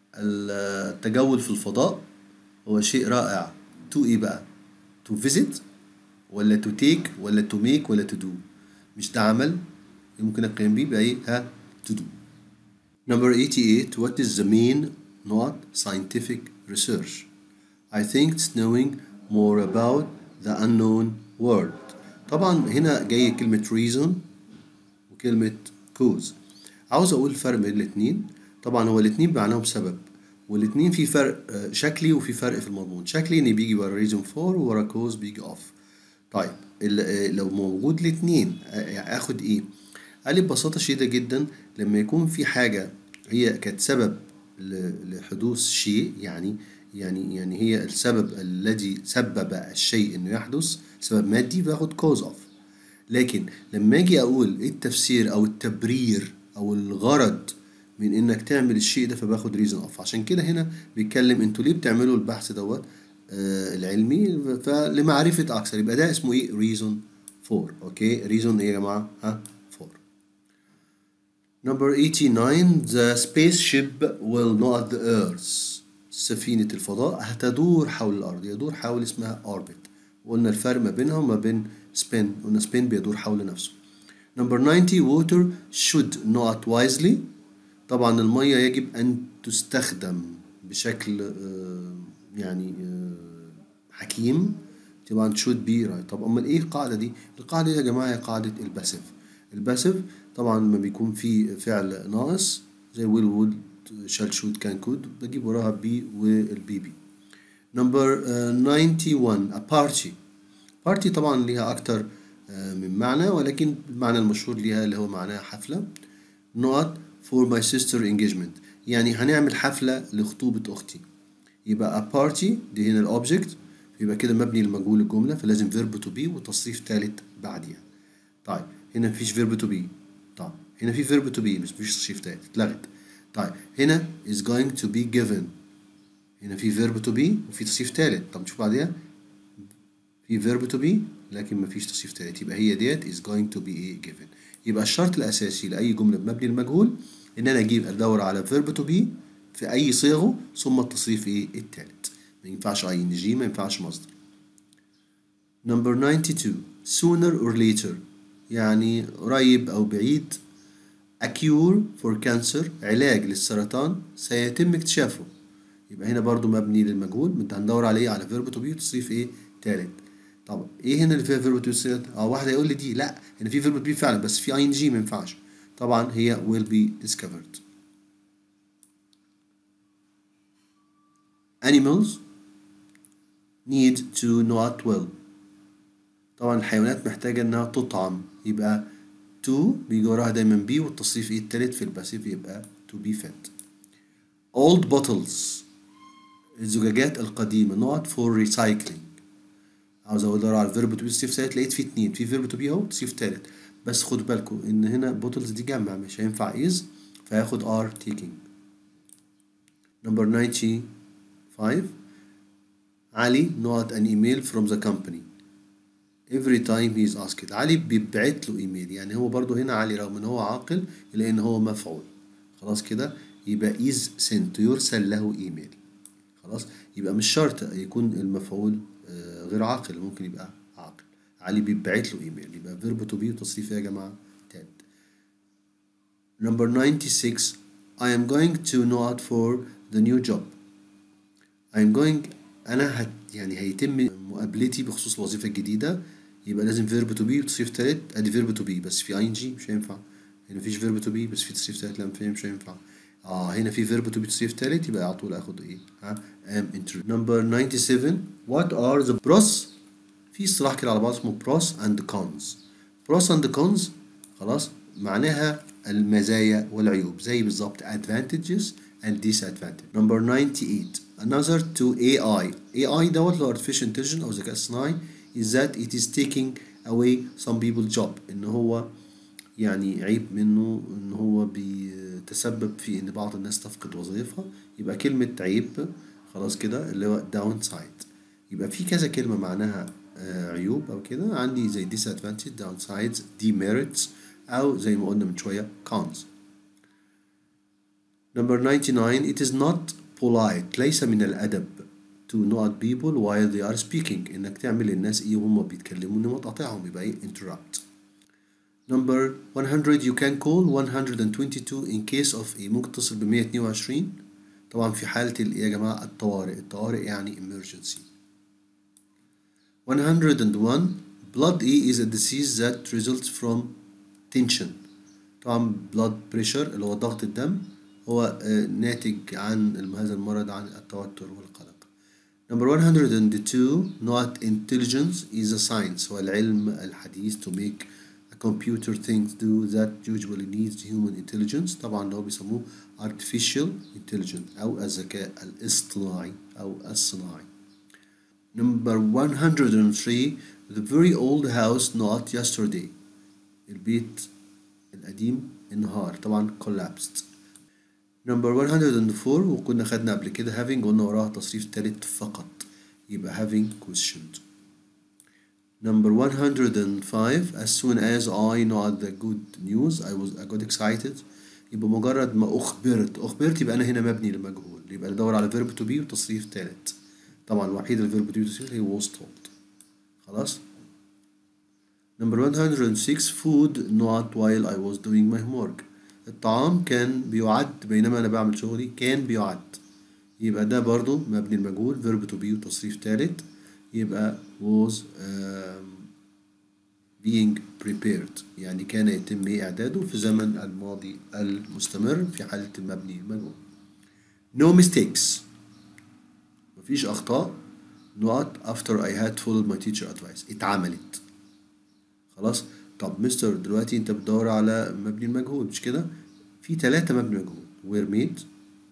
التجول في الفضاء هو شيء رائع to ايه بقى to visit ولا to take ولا to make ولا to do مش ده عمل يمكن القيام بيه بقى ايه ها to do number 88 what is the main not scientific research I think it's knowing more about the unknown world طبعا هنا جاي كلمة reason وكلمة cause عاوز أقول الفرق بين الاتنين طبعا هو الاتنين معناهم سبب والاتنين في فرق شكلي وفي فرق في المضمون شكلي ان بيجي ورا reason for وورا cause بيجي off طيب لو موجود الاتنين اخد ايه قال لي ببساطة شديدة جدا لما يكون في حاجة هي كانت سبب لحدوث شيء يعني يعني يعني هي السبب الذي سبب الشيء انه يحدث سبب مادي باخد cause of لكن لما اجي اقول ايه التفسير او التبرير او الغرض من انك تعمل الشيء ده فباخد ريزن اوف عشان كده هنا بيتكلم انتوا ليه بتعملوا البحث دوت آه العلمي فلمعرفة اكثر يبقى ده اسمه ايه ريزون فور اوكي ريزون ايه يا جماعة ها فور Number 89 The spaceship will not the earth سفينة الفضاء هتدور حول الأرض يدور حول اسمها orbit وقلنا الفرق ما بينها وما بين spin قلنا spin بيدور حول نفسه Number 90 water should not wisely طبعا المية يجب أن تستخدم بشكل يعني حكيم طبعا should be right طب أمال إيه القاعدة دي؟ القاعدة دي يا جماعة هي قاعدة الباسيف الباسيف طبعا لما بيكون في فعل ناقص زي will would shall should can could بجيب وراها بي والبي بي نمبر 91 a party party طبعا ليها أكتر من معنى ولكن المعنى المشهور ليها اللي هو معناها حفلة not for my sister engagement يعني هنعمل حفلة لخطوبة أختي يبقى a party دي هنا الأوبجكت يبقى كده مبني لمجهول الجملة فلازم verb to be وتصريف تالت بعديها طيب هنا مفيش verb to be طيب هنا في verb to be بس مفيش تصريف تالت اتلغت طيب هنا is going to be given هنا في verb to be وفي تصريف تالت طب نشوف بعديها في verb to be لكن مفيش تصريف تالت يبقى هي ديت is going to be a given يبقى الشرط الأساسي لأي جملة بمبني المجهول إن أنا أجيب أدور على verb to be في أي صيغه ثم التصريف إيه التالت ما ينفعش أي إن جي ما ينفعش مصدر number 92 sooner or later يعني قريب أو بعيد a cure for cancer علاج للسرطان سيتم اكتشافه يبقى هنا برضو مبني للمجهول هندور عليه على verb to be وتصريف إيه تالت طب ايه هنا اللي فيها فيرب تو بي اه واحد هيقول لي دي لا هنا في فيرب تو بي فعلا بس في اي ان جي ما ينفعش طبعا هي will be discovered animals need to not well طبعا الحيوانات محتاجة انها تطعم يبقى to بيجي وراها دايما بي والتصريف ايه التالت في الباسيف يبقى to be fed old bottles الزجاجات القديمة not for recycling عاوز ادور على الفيرب تو بي تصريف تالت لقيت في اتنين في فيرب تو بي اهو تصريف تالت بس خدوا بالكم ان هنا بوتلز دي جمع مش هينفع از فهاخد ار تيكينج نمبر 95 علي not an email from the company every time he is asked علي بيبعت له ايميل يعني هو برضو هنا علي رغم ان هو عاقل الا ان هو مفعول خلاص كده يبقى is sent يرسل له ايميل خلاص يبقى مش شرط يكون المفعول غير عاقل ممكن يبقى عاقل علي بيبعت له ايميل يبقى فيرب تو بي وتصريف يا جماعه تالت number 96 I am going to not for the new job I am going انا هت يعني هيتم مقابلتي بخصوص الوظيفه الجديده يبقى لازم فيرب تو بي وتصريف تالت ادي فيرب تو بي بس في اي ان جي مش هينفع هنا مفيش فيرب تو بي بس في تصريف تالت لا مش هينفع اه هنا في فيرب تو بي تصريف تالت يبقى على طول اخد ايه ها ام انترو نمبر 97 وات ار ذا بروس في اصطلاح كده على بعض اسمه بروس اند كونز بروس اند كونز خلاص معناها المزايا والعيوب زي بالظبط advantages and disadvantages number 98 another to AI AI دوت اللي هو artificial intelligence أو ذكاء اصطناعي is that it is taking away some people job إن هو يعني عيب منه إن هو بيتسبب في إن بعض الناس تفقد وظيفها يبقى كلمة عيب خلاص كده اللي هو downside يبقى في كذا كلمة معناها آه، عيوب أو كده عندي زي disadvantage downsides demerits أو زي ما قلنا من شوية cons Number 99 it is not polite ليس من الأدب to not people while they are speaking إنك تعمل للناس إيه وهم بيتكلموا إن ما تقاطعهم يبقى إيه interrupt Number 100 you can call 122 in case of إيه ممكن تتصل ب 122 طبعا في حالة الإيه يا جماعة الطوارئ الطوارئ يعني emergency 101 blood E is a disease that results from tension طبعا blood pressure اللي هو ضغط الدم هو آه، ناتج عن هذا المرض عن التوتر والقلق Number 102 not intelligence is a science هو العلم الحديث to make a computer things do that usually needs human intelligence طبعا اللي هو بيسموه artificial intelligence أو الذكاء الاصطناعي أو الصناعي Number 103 the very old house not yesterday البيت القديم انهار طبعا collapsed Number 104 وكنا خدنا قبل كده having قلنا وراها تصريف تالت فقط يبقى having questioned Number 105 as soon as I know the good news I was I got excited يبقى مجرد ما أخبرت أخبرت يبقى أنا هنا مبني لمجهول يبقى ندور على verb to be وتصريف تالت طبعا الوحيد اللي verb to be وتصريف هي was told خلاص Number 106 food not while I was doing my homework الطعام كان بيعد بينما أنا بعمل شغلي كان بيعد يبقى ده برضو مبني المجهول verb to be وتصريف تالت يبقى was um, being prepared يعني كان يتم إعداده في زمن الماضي المستمر في حالة المبني المجهول no mistakes مفيش أخطاء not after I had followed my teacher advice اتعملت خلاص طب مستر دلوقتي انت بتدور على مبني المجهول مش كده في ثلاثة مبني مجهول were made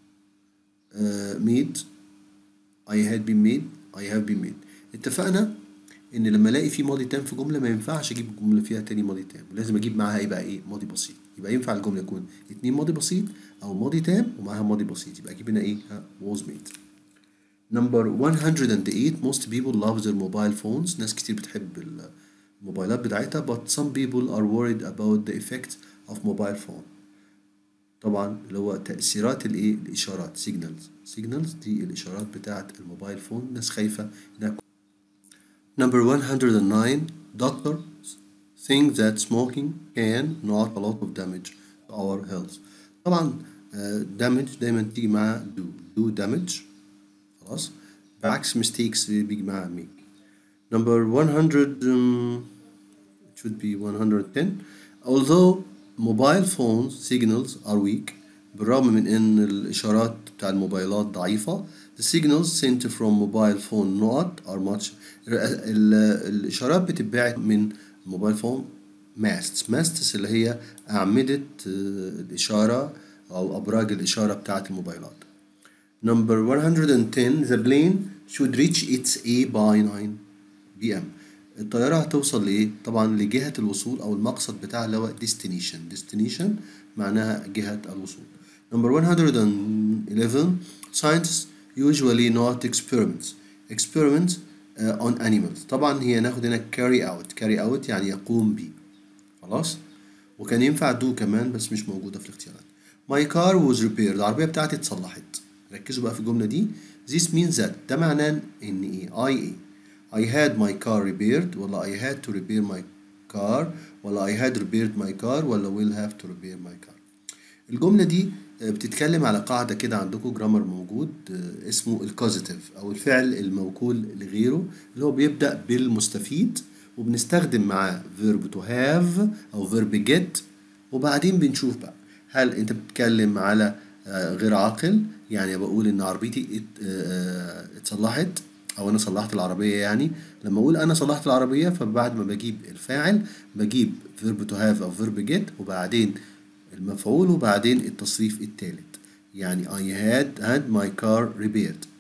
uh, made I had been made I have been made اتفقنا ان لما الاقي في ماضي تام في جملة ما ينفعش اجيب جملة فيها تاني ماضي تام لازم اجيب معاها يبقى ايه ماضي بسيط يبقى ينفع الجملة يكون اتنين ماضي بسيط او ماضي تام ومعاها ماضي بسيط يبقى اجيب هنا ايه ها was made Number 108 most people love their mobile phones ناس كتير بتحب الموبايلات بتاعتها but some people are worried about the effect of mobile phone طبعا اللي هو تأثيرات الايه الإشارات signals signals دي الإشارات بتاعت الموبايل فون ناس خايفة إنها Number 109 doctors think that smoking can not a lot of damage to our health طبعا آه، damage دايما تيجي مع do do damage خلاص بعكس mistakes بيجي معاها make Number 100 um, it should be 110 although mobile phones signals are weak بالرغم من ان الاشارات بتاع الموبايلات ضعيفة the signals sent from mobile phone not are much ال- الاشارات بتتبعت من موبايل فون masts masts اللي هي أعمدة آه، الإشارة أو أبراج الإشارة بتاعت الموبايلات Number 110 the plane should reach its A by 9 p.m. الطيارة هتوصل لإيه؟ طبعا لجهة الوصول أو المقصد بتاعها اللي هو destination destination معناها جهة الوصول Number 111 scientists usually not experiments experiments uh, on animals طبعا هي ناخد هنا carry out carry out يعني يقوم به خلاص وكان ينفع do كمان بس مش موجودة في الاختيارات My car was repaired العربية بتاعتي اتصلحت ركزوا بقى في الجملة دي This means that ده معناه إن إيه I إيه I had my car repaired ولا I had to repair my car ولا I had repaired my car ولا will have to repair my car الجملة دي آه، بتتكلم على قاعدة كده عندكم جرامر موجود آه، اسمه الكوزيتيف أو الفعل الموكول لغيره اللي هو بيبدأ بالمستفيد وبنستخدم معاه verb to have أو verb get وبعدين بنشوف بقى هل أنت بتتكلم على آه، غير عاقل يعني بقول إن عربيتي ات- آه، آه، اتصلحت او انا صلحت العربيه يعني لما اقول انا صلحت العربيه فبعد ما بجيب الفاعل بجيب verb to have او verb get وبعدين المفعول وبعدين التصريف الثالث يعني I had had my car repaired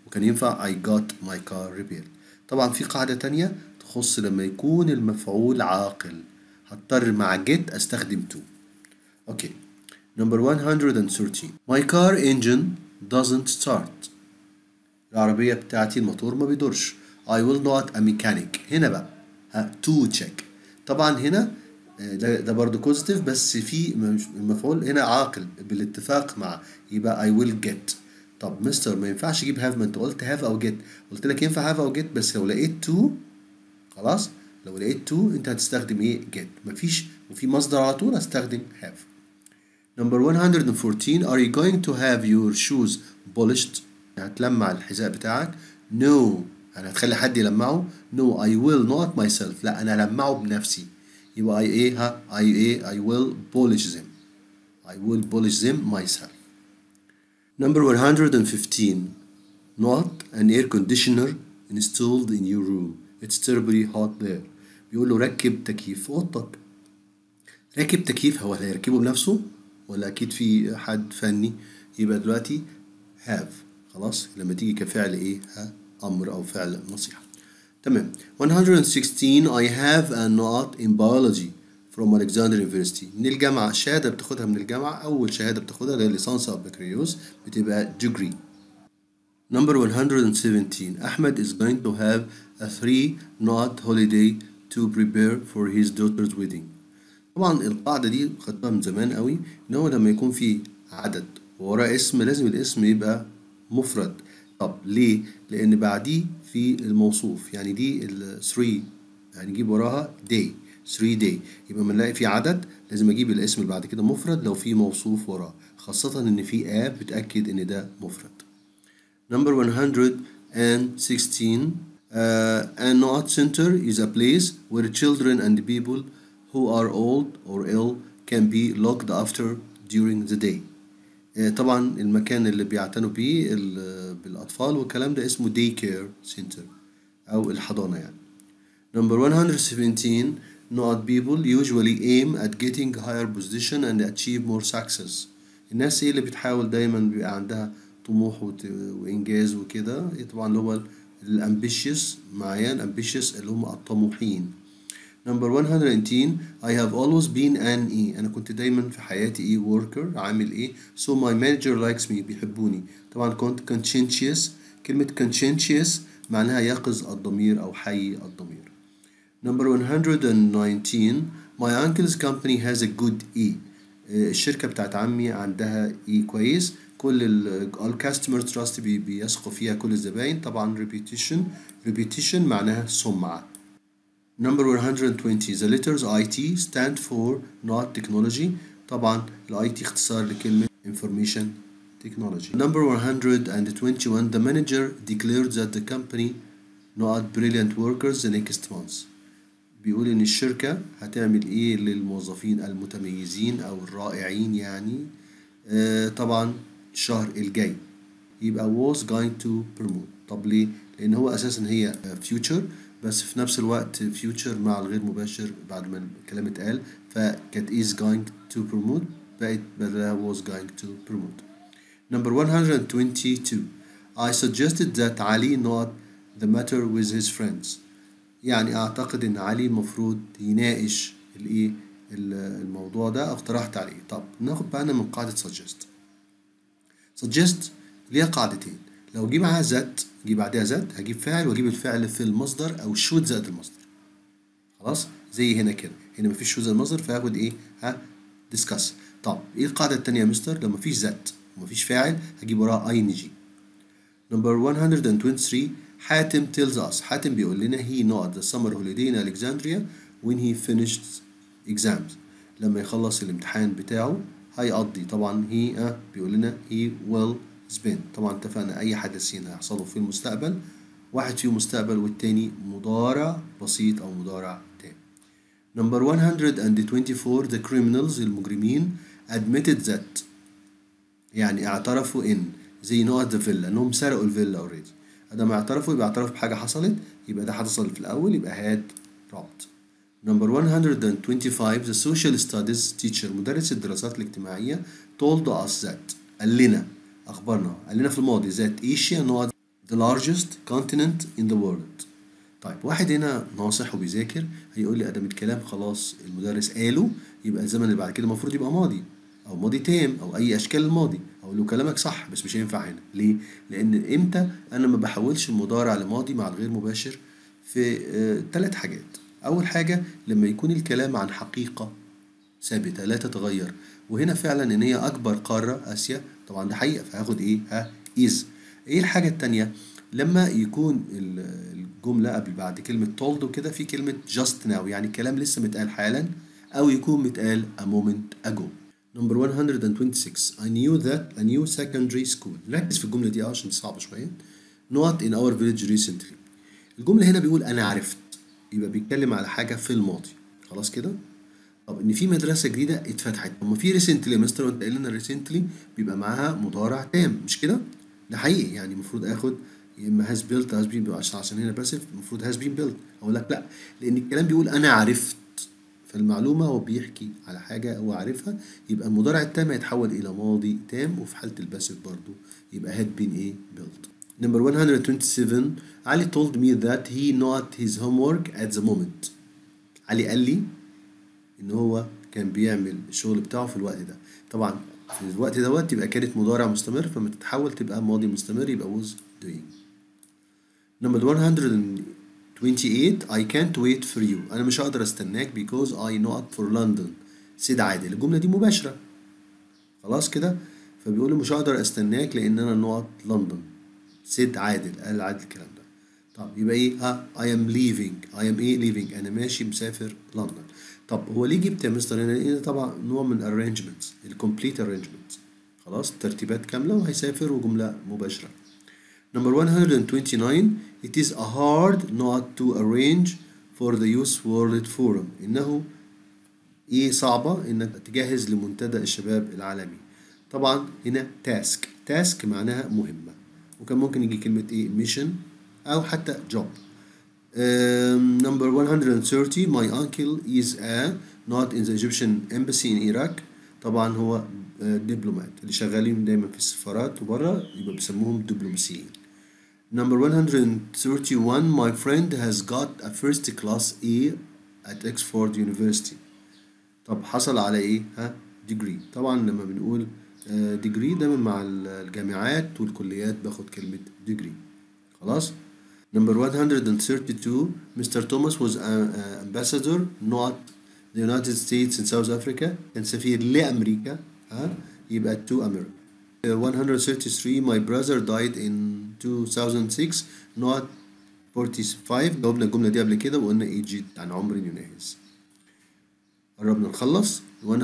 وكان ينفع I got my car repaired طبعا في قاعدة تانية تخص لما يكون المفعول عاقل هضطر مع get استخدم to اوكي number 113 my car engine doesn't start العربية بتاعتي الموتور ما بيدورش I will not a mechanic هنا بقى ها to check طبعا هنا ده, ده برضه بوزيتيف بس في المفعول هنا عاقل بالاتفاق مع يبقى I will get طب مستر ما ينفعش اجيب have ما انت قلت have او get قلت لك ينفع have او get بس لو لقيت to خلاص لو لقيت to انت هتستخدم ايه get مفيش وفي مصدر على طول هستخدم have number 114 are you going to have your shoes polished هتلمع الحذاء بتاعك no انا هتخلي حد يلمعه no I will not myself لا انا هلمعه بنفسي يبقى I ايه ها I ايه I will polish them I will polish them myself number 115 not an air conditioner installed in your room it's terribly hot there بيقول له ركب تكييف في اوضتك راكب تكييف هو هيركبه بنفسه ولا اكيد في حد فني يبقى دلوقتي have خلاص لما تيجي كفعل ايه ها امر او فعل نصيحه تمام 116 I have a not in biology from Alexandria University من الجامعة شهادة بتاخدها من الجامعة أول شهادة بتاخدها اللي هي ليسانس أو بكالوريوس بتبقى degree Number 117 Ahmed is going to have a three not holiday to prepare for his daughter's wedding طبعا القاعدة دي خدتها من زمان قوي إن هو لما يكون في عدد وراه اسم لازم الاسم يبقى مفرد طب ليه؟ لأن بعديه في الموصوف يعني دي ال 3 يعني نجيب وراها day 3 day يبقى لما نلاقي في عدد لازم أجيب الاسم اللي بعد كده مفرد لو في موصوف وراه خاصة إن في آب بتأكد إن ده مفرد. Number 116 uh, a not center is a place where children and people who are old or ill can be looked after during the day. طبعا المكان اللي بيعتنوا بيه بالأطفال والكلام ده اسمه day care center أو الحضانة يعني. Number 117 not people usually aim at getting higher position and achieve more success. الناس ايه اللي بتحاول دايما بيبقى عندها طموح وإنجاز وكده طبعا اللي هو الامبيشيوس معايا الامبيشيوس اللي هم الطموحين. Number 118 I have always been an E أنا كنت دايما في حياتي إيه worker عامل إيه so my manager likes me بيحبوني طبعا كنت conscientious كلمة conscientious معناها يقظ الضمير أو حي الضمير Number 119 my uncle's company has a good E الشركة بتاعت عمي عندها E كويس كل ال customer trust بي بيثقوا فيها كل الزباين طبعا repetition repetition معناها سمعة Number 120 the letters IT stand for not technology طبعا ال IT اختصار لكلمة information technology Number 121 the manager declared that the company not brilliant workers the next month بيقول إن الشركة هتعمل إيه للموظفين المتميزين أو الرائعين يعني آه طبعا الشهر الجاي يبقى was going to promote طب ليه؟ لأن هو أساسا هي future بس في نفس الوقت future مع الغير مباشر بعد ما الكلام اتقال فكانت is going to promote بقت بدلها was going to promote number 122 I suggested that Ali not the matter with his friends يعني أعتقد إن علي المفروض يناقش الإيه الموضوع ده اقترحت عليه طب ناخد بالنا من قاعدة suggest suggest ليها قاعدتين لو جه معاها ذات جه بعدها ذات هجيب فاعل واجيب الفعل في المصدر او شوت زائد المصدر خلاص زي هنا كده هنا مفيش شوت زائد المصدر فهاخد ايه ها ديسكاس طب ايه القاعده الثانيه يا مستر لو مفيش ذات ومفيش فاعل هجيب وراها اي ان جي نمبر 123 حاتم tells us حاتم بيقول لنا he not the summer holiday in Alexandria when he finished exams لما يخلص الامتحان بتاعه هيقضي طبعا he اه بيقول لنا he will spend طبعا اتفقنا اي حدثين هيحصلوا في المستقبل واحد فيهم مستقبل والتاني مضارع بسيط او مضارع تام Number 124 the criminals المجرمين admitted that يعني اعترفوا ان زي نقط the villa انهم سرقوا الفيلا اوريدي ادام اعترفوا يبقى اعترفوا بحاجه حصلت يبقى ده حصل في الاول يبقى had robbed Number 125 the social studies teacher مدرس الدراسات الاجتماعية told us that قال لنا أخبرنا قال لنا في الماضي that Asia not the largest continent in the world طيب واحد هنا ناصح وبيذاكر هيقول لي ادم الكلام خلاص المدرس قاله يبقى الزمن اللي بعد كده المفروض يبقى ماضي او ماضي تام او اي اشكال الماضي اقول له كلامك صح بس مش هينفع هنا ليه لان امتى انا ما بحولش المضارع لماضي مع الغير مباشر في ثلاث حاجات اول حاجه لما يكون الكلام عن حقيقه ثابته لا تتغير وهنا فعلا ان هي اكبر قاره اسيا طبعا ده حقيقه فهاخد ايه ها از ايه الحاجه التانية لما يكون الجمله قبل بعد كلمه told وكده في كلمه just now يعني كلام لسه متقال حالا او يكون متقال a moment ago Number 126 I knew that a new secondary school ركز في الجملة دي عشان صعبة شوية not in our village recently الجملة هنا بيقول أنا عرفت يبقى بيتكلم على حاجة في الماضي خلاص كده طب إن في مدرسة جديدة اتفتحت طب ما في recently يا مستر وأنت قايل لنا recently بيبقى معاها مضارع تام مش كده؟ ده حقيقي يعني المفروض آخد يا إما has built has been عشان عشان هنا باسف المفروض has been built أقول لك لأ لأن الكلام بيقول أنا عرفت فالمعلومة هو بيحكي على حاجة هو عارفها يبقى المضارع التام هيتحول إلى ماضي تام وفي حالة الباسف برضو يبقى had been إيه built. Number 127 علي told me that he not his homework at the moment. علي قال لي إن هو كان بيعمل الشغل بتاعه في الوقت ده. طبعا في الوقت دوت يبقى كانت مضارع مستمر فما تتحول تبقى ماضي مستمر يبقى was doing. Number 128 I can't wait for you أنا مش هقدر استناك because I not for London سيد عادل الجملة دي مباشرة خلاص كده فبيقول مش هقدر استناك لأن أنا نقط لندن سيد عادل قال عادل الكلام ده طب يبقى إيه ها I am leaving I am إيه leaving أنا ماشي مسافر لندن طب هو ليه جبت يا مستر هنا لأن طبعا نوع من arrangements الكومبليت arrangements خلاص ترتيبات كاملة وهيسافر وجملة مباشرة Number 129 It is a hard not to arrange for the Youth World Forum إنه إيه صعبة إنك تجهز لمنتدى الشباب العالمي طبعا هنا task task معناها مهمة وكان ممكن يجي كلمة إيه mission أو حتى job um, number 130 my uncle is a not in the Egyptian embassy in Iraq طبعا هو دبلومات اللي شغالين دايما في السفارات وبره يبقى بيسموهم دبلوماسيين Number 131 My friend has got a first class A at Oxford University طب حصل على ايه؟ ها؟ degree طبعا لما بنقول degree دايما مع الجامعات والكليات باخد كلمة degree خلاص؟ Number 132 Mr. Thomas was an ambassador not the United States in South Africa كان سفير لأمريكا ها؟ يبقى to America 133 my brother died in 2006 not 45 جاوبنا الجملة دي قبل كده وقلنا aged عن عمر يناهز قربنا نخلص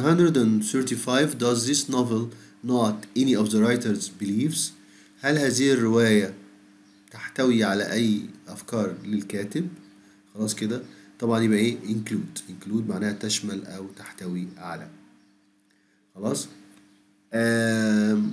135 does this novel not any of the writer's beliefs هل هذه الرواية تحتوي على أي أفكار للكاتب خلاص كده طبعا يبقى إيه include include معناها تشمل أو تحتوي على خلاص um,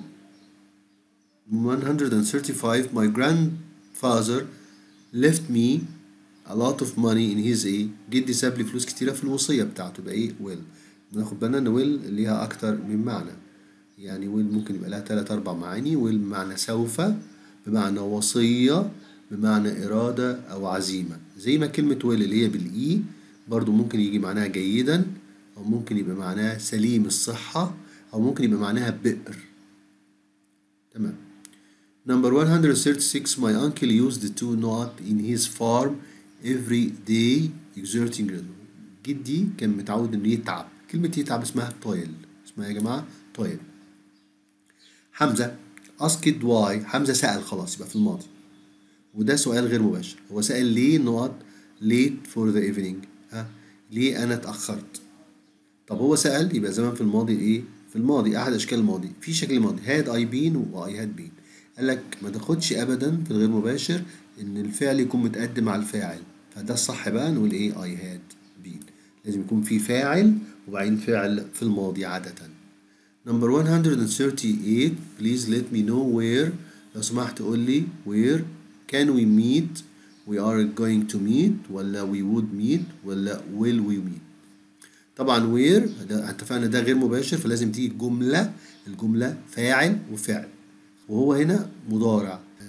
135 my grandfather left me a lot of money in his ايه جدي ساب لي فلوس كتيرة في الوصية بتاعته يبقى ايه will ناخد بالنا ان will ليها أكتر من معنى يعني will ممكن يبقى لها تلات أربع معاني will بمعنى سوف بمعنى وصية بمعنى إرادة أو عزيمة زي ما كلمة will اللي هي بالإي برضو ممكن يجي معناها جيدا أو ممكن يبقى معناها سليم الصحة أو ممكن يبقى معناها بئر تمام Number 136 My uncle used to not in his farm every day exerting جدي كان متعود انه يتعب كلمة يتعب اسمها toil اسمها يا جماعة toil حمزة asked why حمزة سأل خلاص يبقى في الماضي وده سؤال غير مباشر هو سأل ليه not late for the evening ها ليه أنا اتأخرت طب هو سأل يبقى زمان في الماضي إيه في الماضي أحد أشكال الماضي في شكل الماضي had I been و I had been قال لك ما تاخدش أبدا في الغير مباشر إن الفعل يكون متقدم على الفاعل فده الصح بقى نقول إيه I had been لازم يكون في فاعل وبعدين فعل في الماضي عادة Number 138 please let me know where لو سمحت قول لي where can we meet we are going to meet ولا we would meet ولا will we meet طبعا where ده اتفقنا ده غير مباشر فلازم تيجي جملة الجملة فاعل وفعل وهو هنا مضارع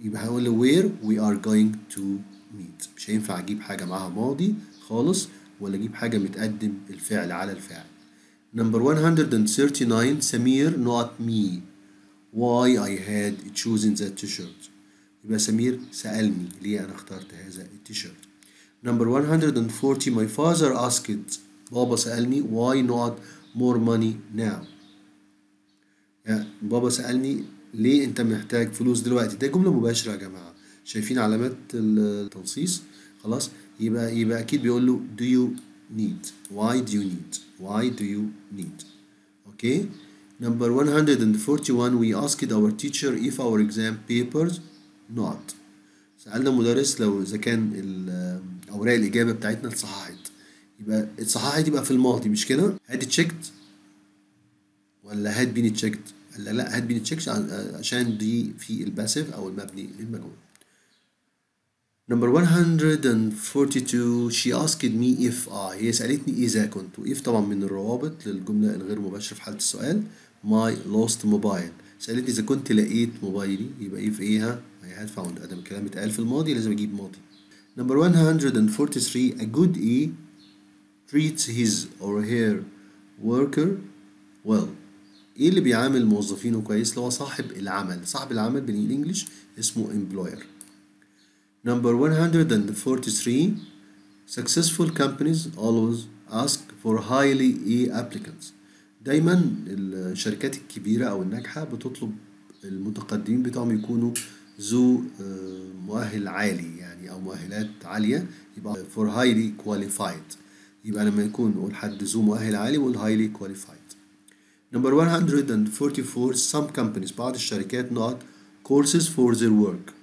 يبقى هقول له where we are going to meet مش هينفع اجيب حاجة معاها ماضي خالص ولا اجيب حاجة متقدم الفعل على الفاعل number 139 سمير not me why I had chosen that t-shirt يبقى سمير سألني ليه أنا اخترت هذا التيشيرت number 140 my father asked بابا سألني why not more money now يعني بابا سألني ليه أنت محتاج فلوس دلوقتي ده جملة مباشرة يا جماعة شايفين علامات التنصيص خلاص يبقى يبقى أكيد بيقول له do you need why do you need why do you need okay number 141 we asked our teacher if our exam papers not سألنا المدرس لو إذا كان أوراق الإجابة بتاعتنا اتصححت يبقى اتصححت يبقى في الماضي مش كده؟ هاد تشيكت ولا هاد بين تشيكت؟ لا لا هاد بين تشيكت عشان دي في الباسيف أو المبني للمجهول. Number 142 she asked me if I هي سألتني إذا كنت وإف طبعا من الروابط للجملة الغير مباشرة في حالة السؤال my lost mobile سألتني إذا كنت لقيت موبايلي يبقى إف إيه I had found أدام الكلام اتقال في الماضي لازم أجيب ماضي Number 143 a good E treats his or her worker well ايه اللي بيعامل موظفينه كويس اللي هو صاحب العمل صاحب العمل بالانجلش اسمه employer Number 143 successful companies always ask for highly E applicants دايما الشركات الكبيرة أو الناجحة بتطلب المتقدمين بتوعهم يكونوا ذو مؤهل عالي يعني أو مؤهلات عالية يبقى for highly qualified يبقى لما يكون نقول حد ذو مؤهل عالي نقول highly qualified Number 144 some companies بعض الشركات not courses for their work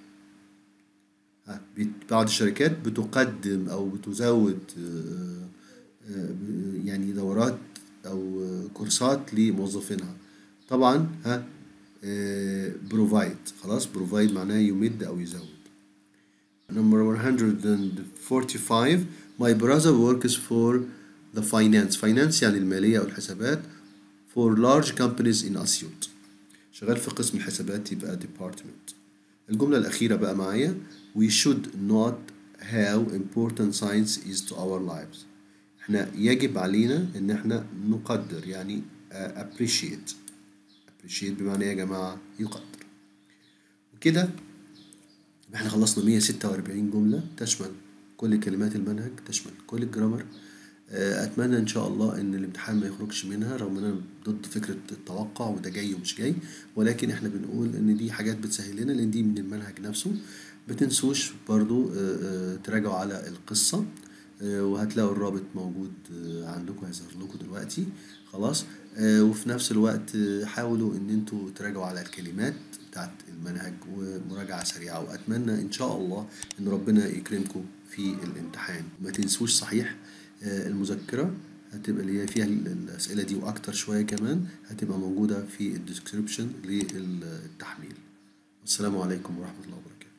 بعض الشركات بتقدم أو بتزود يعني دورات أو كورسات لموظفينها طبعا ها بروفايد خلاص بروفايد معناه يمد أو يزود Number 145 My brother works for the finance finance يعني المالية أو الحسابات for large companies in أسيوط شغال في قسم الحسابات يبقى department الجملة الأخيرة بقى معايا We should not how important science is to our lives احنا يجب علينا ان احنا نقدر يعني appreciate appreciate بمعنى ايه يا جماعة يقدر وكده احنا خلصنا 146 جملة تشمل كل كلمات المنهج تشمل كل الجرامر اتمنى ان شاء الله ان الامتحان ما يخرجش منها رغم ان انا ضد فكره التوقع وده جاي ومش جاي ولكن احنا بنقول ان دي حاجات بتسهل لنا لان دي من المنهج نفسه بتنسوش برضو تراجعوا على القصه وهتلاقوا الرابط موجود عندكم هيظهر لكم دلوقتي خلاص وفي نفس الوقت حاولوا ان انتوا تراجعوا على الكلمات بتاعت المنهج ومراجعه سريعه واتمنى ان شاء الله ان ربنا يكرمكم في الامتحان ما تنسوش صحيح المذكرة هتبقى اللي هي فيها الأسئلة دي وأكتر شوية كمان هتبقى موجودة في الديسكريبشن للتحميل والسلام عليكم ورحمة الله وبركاته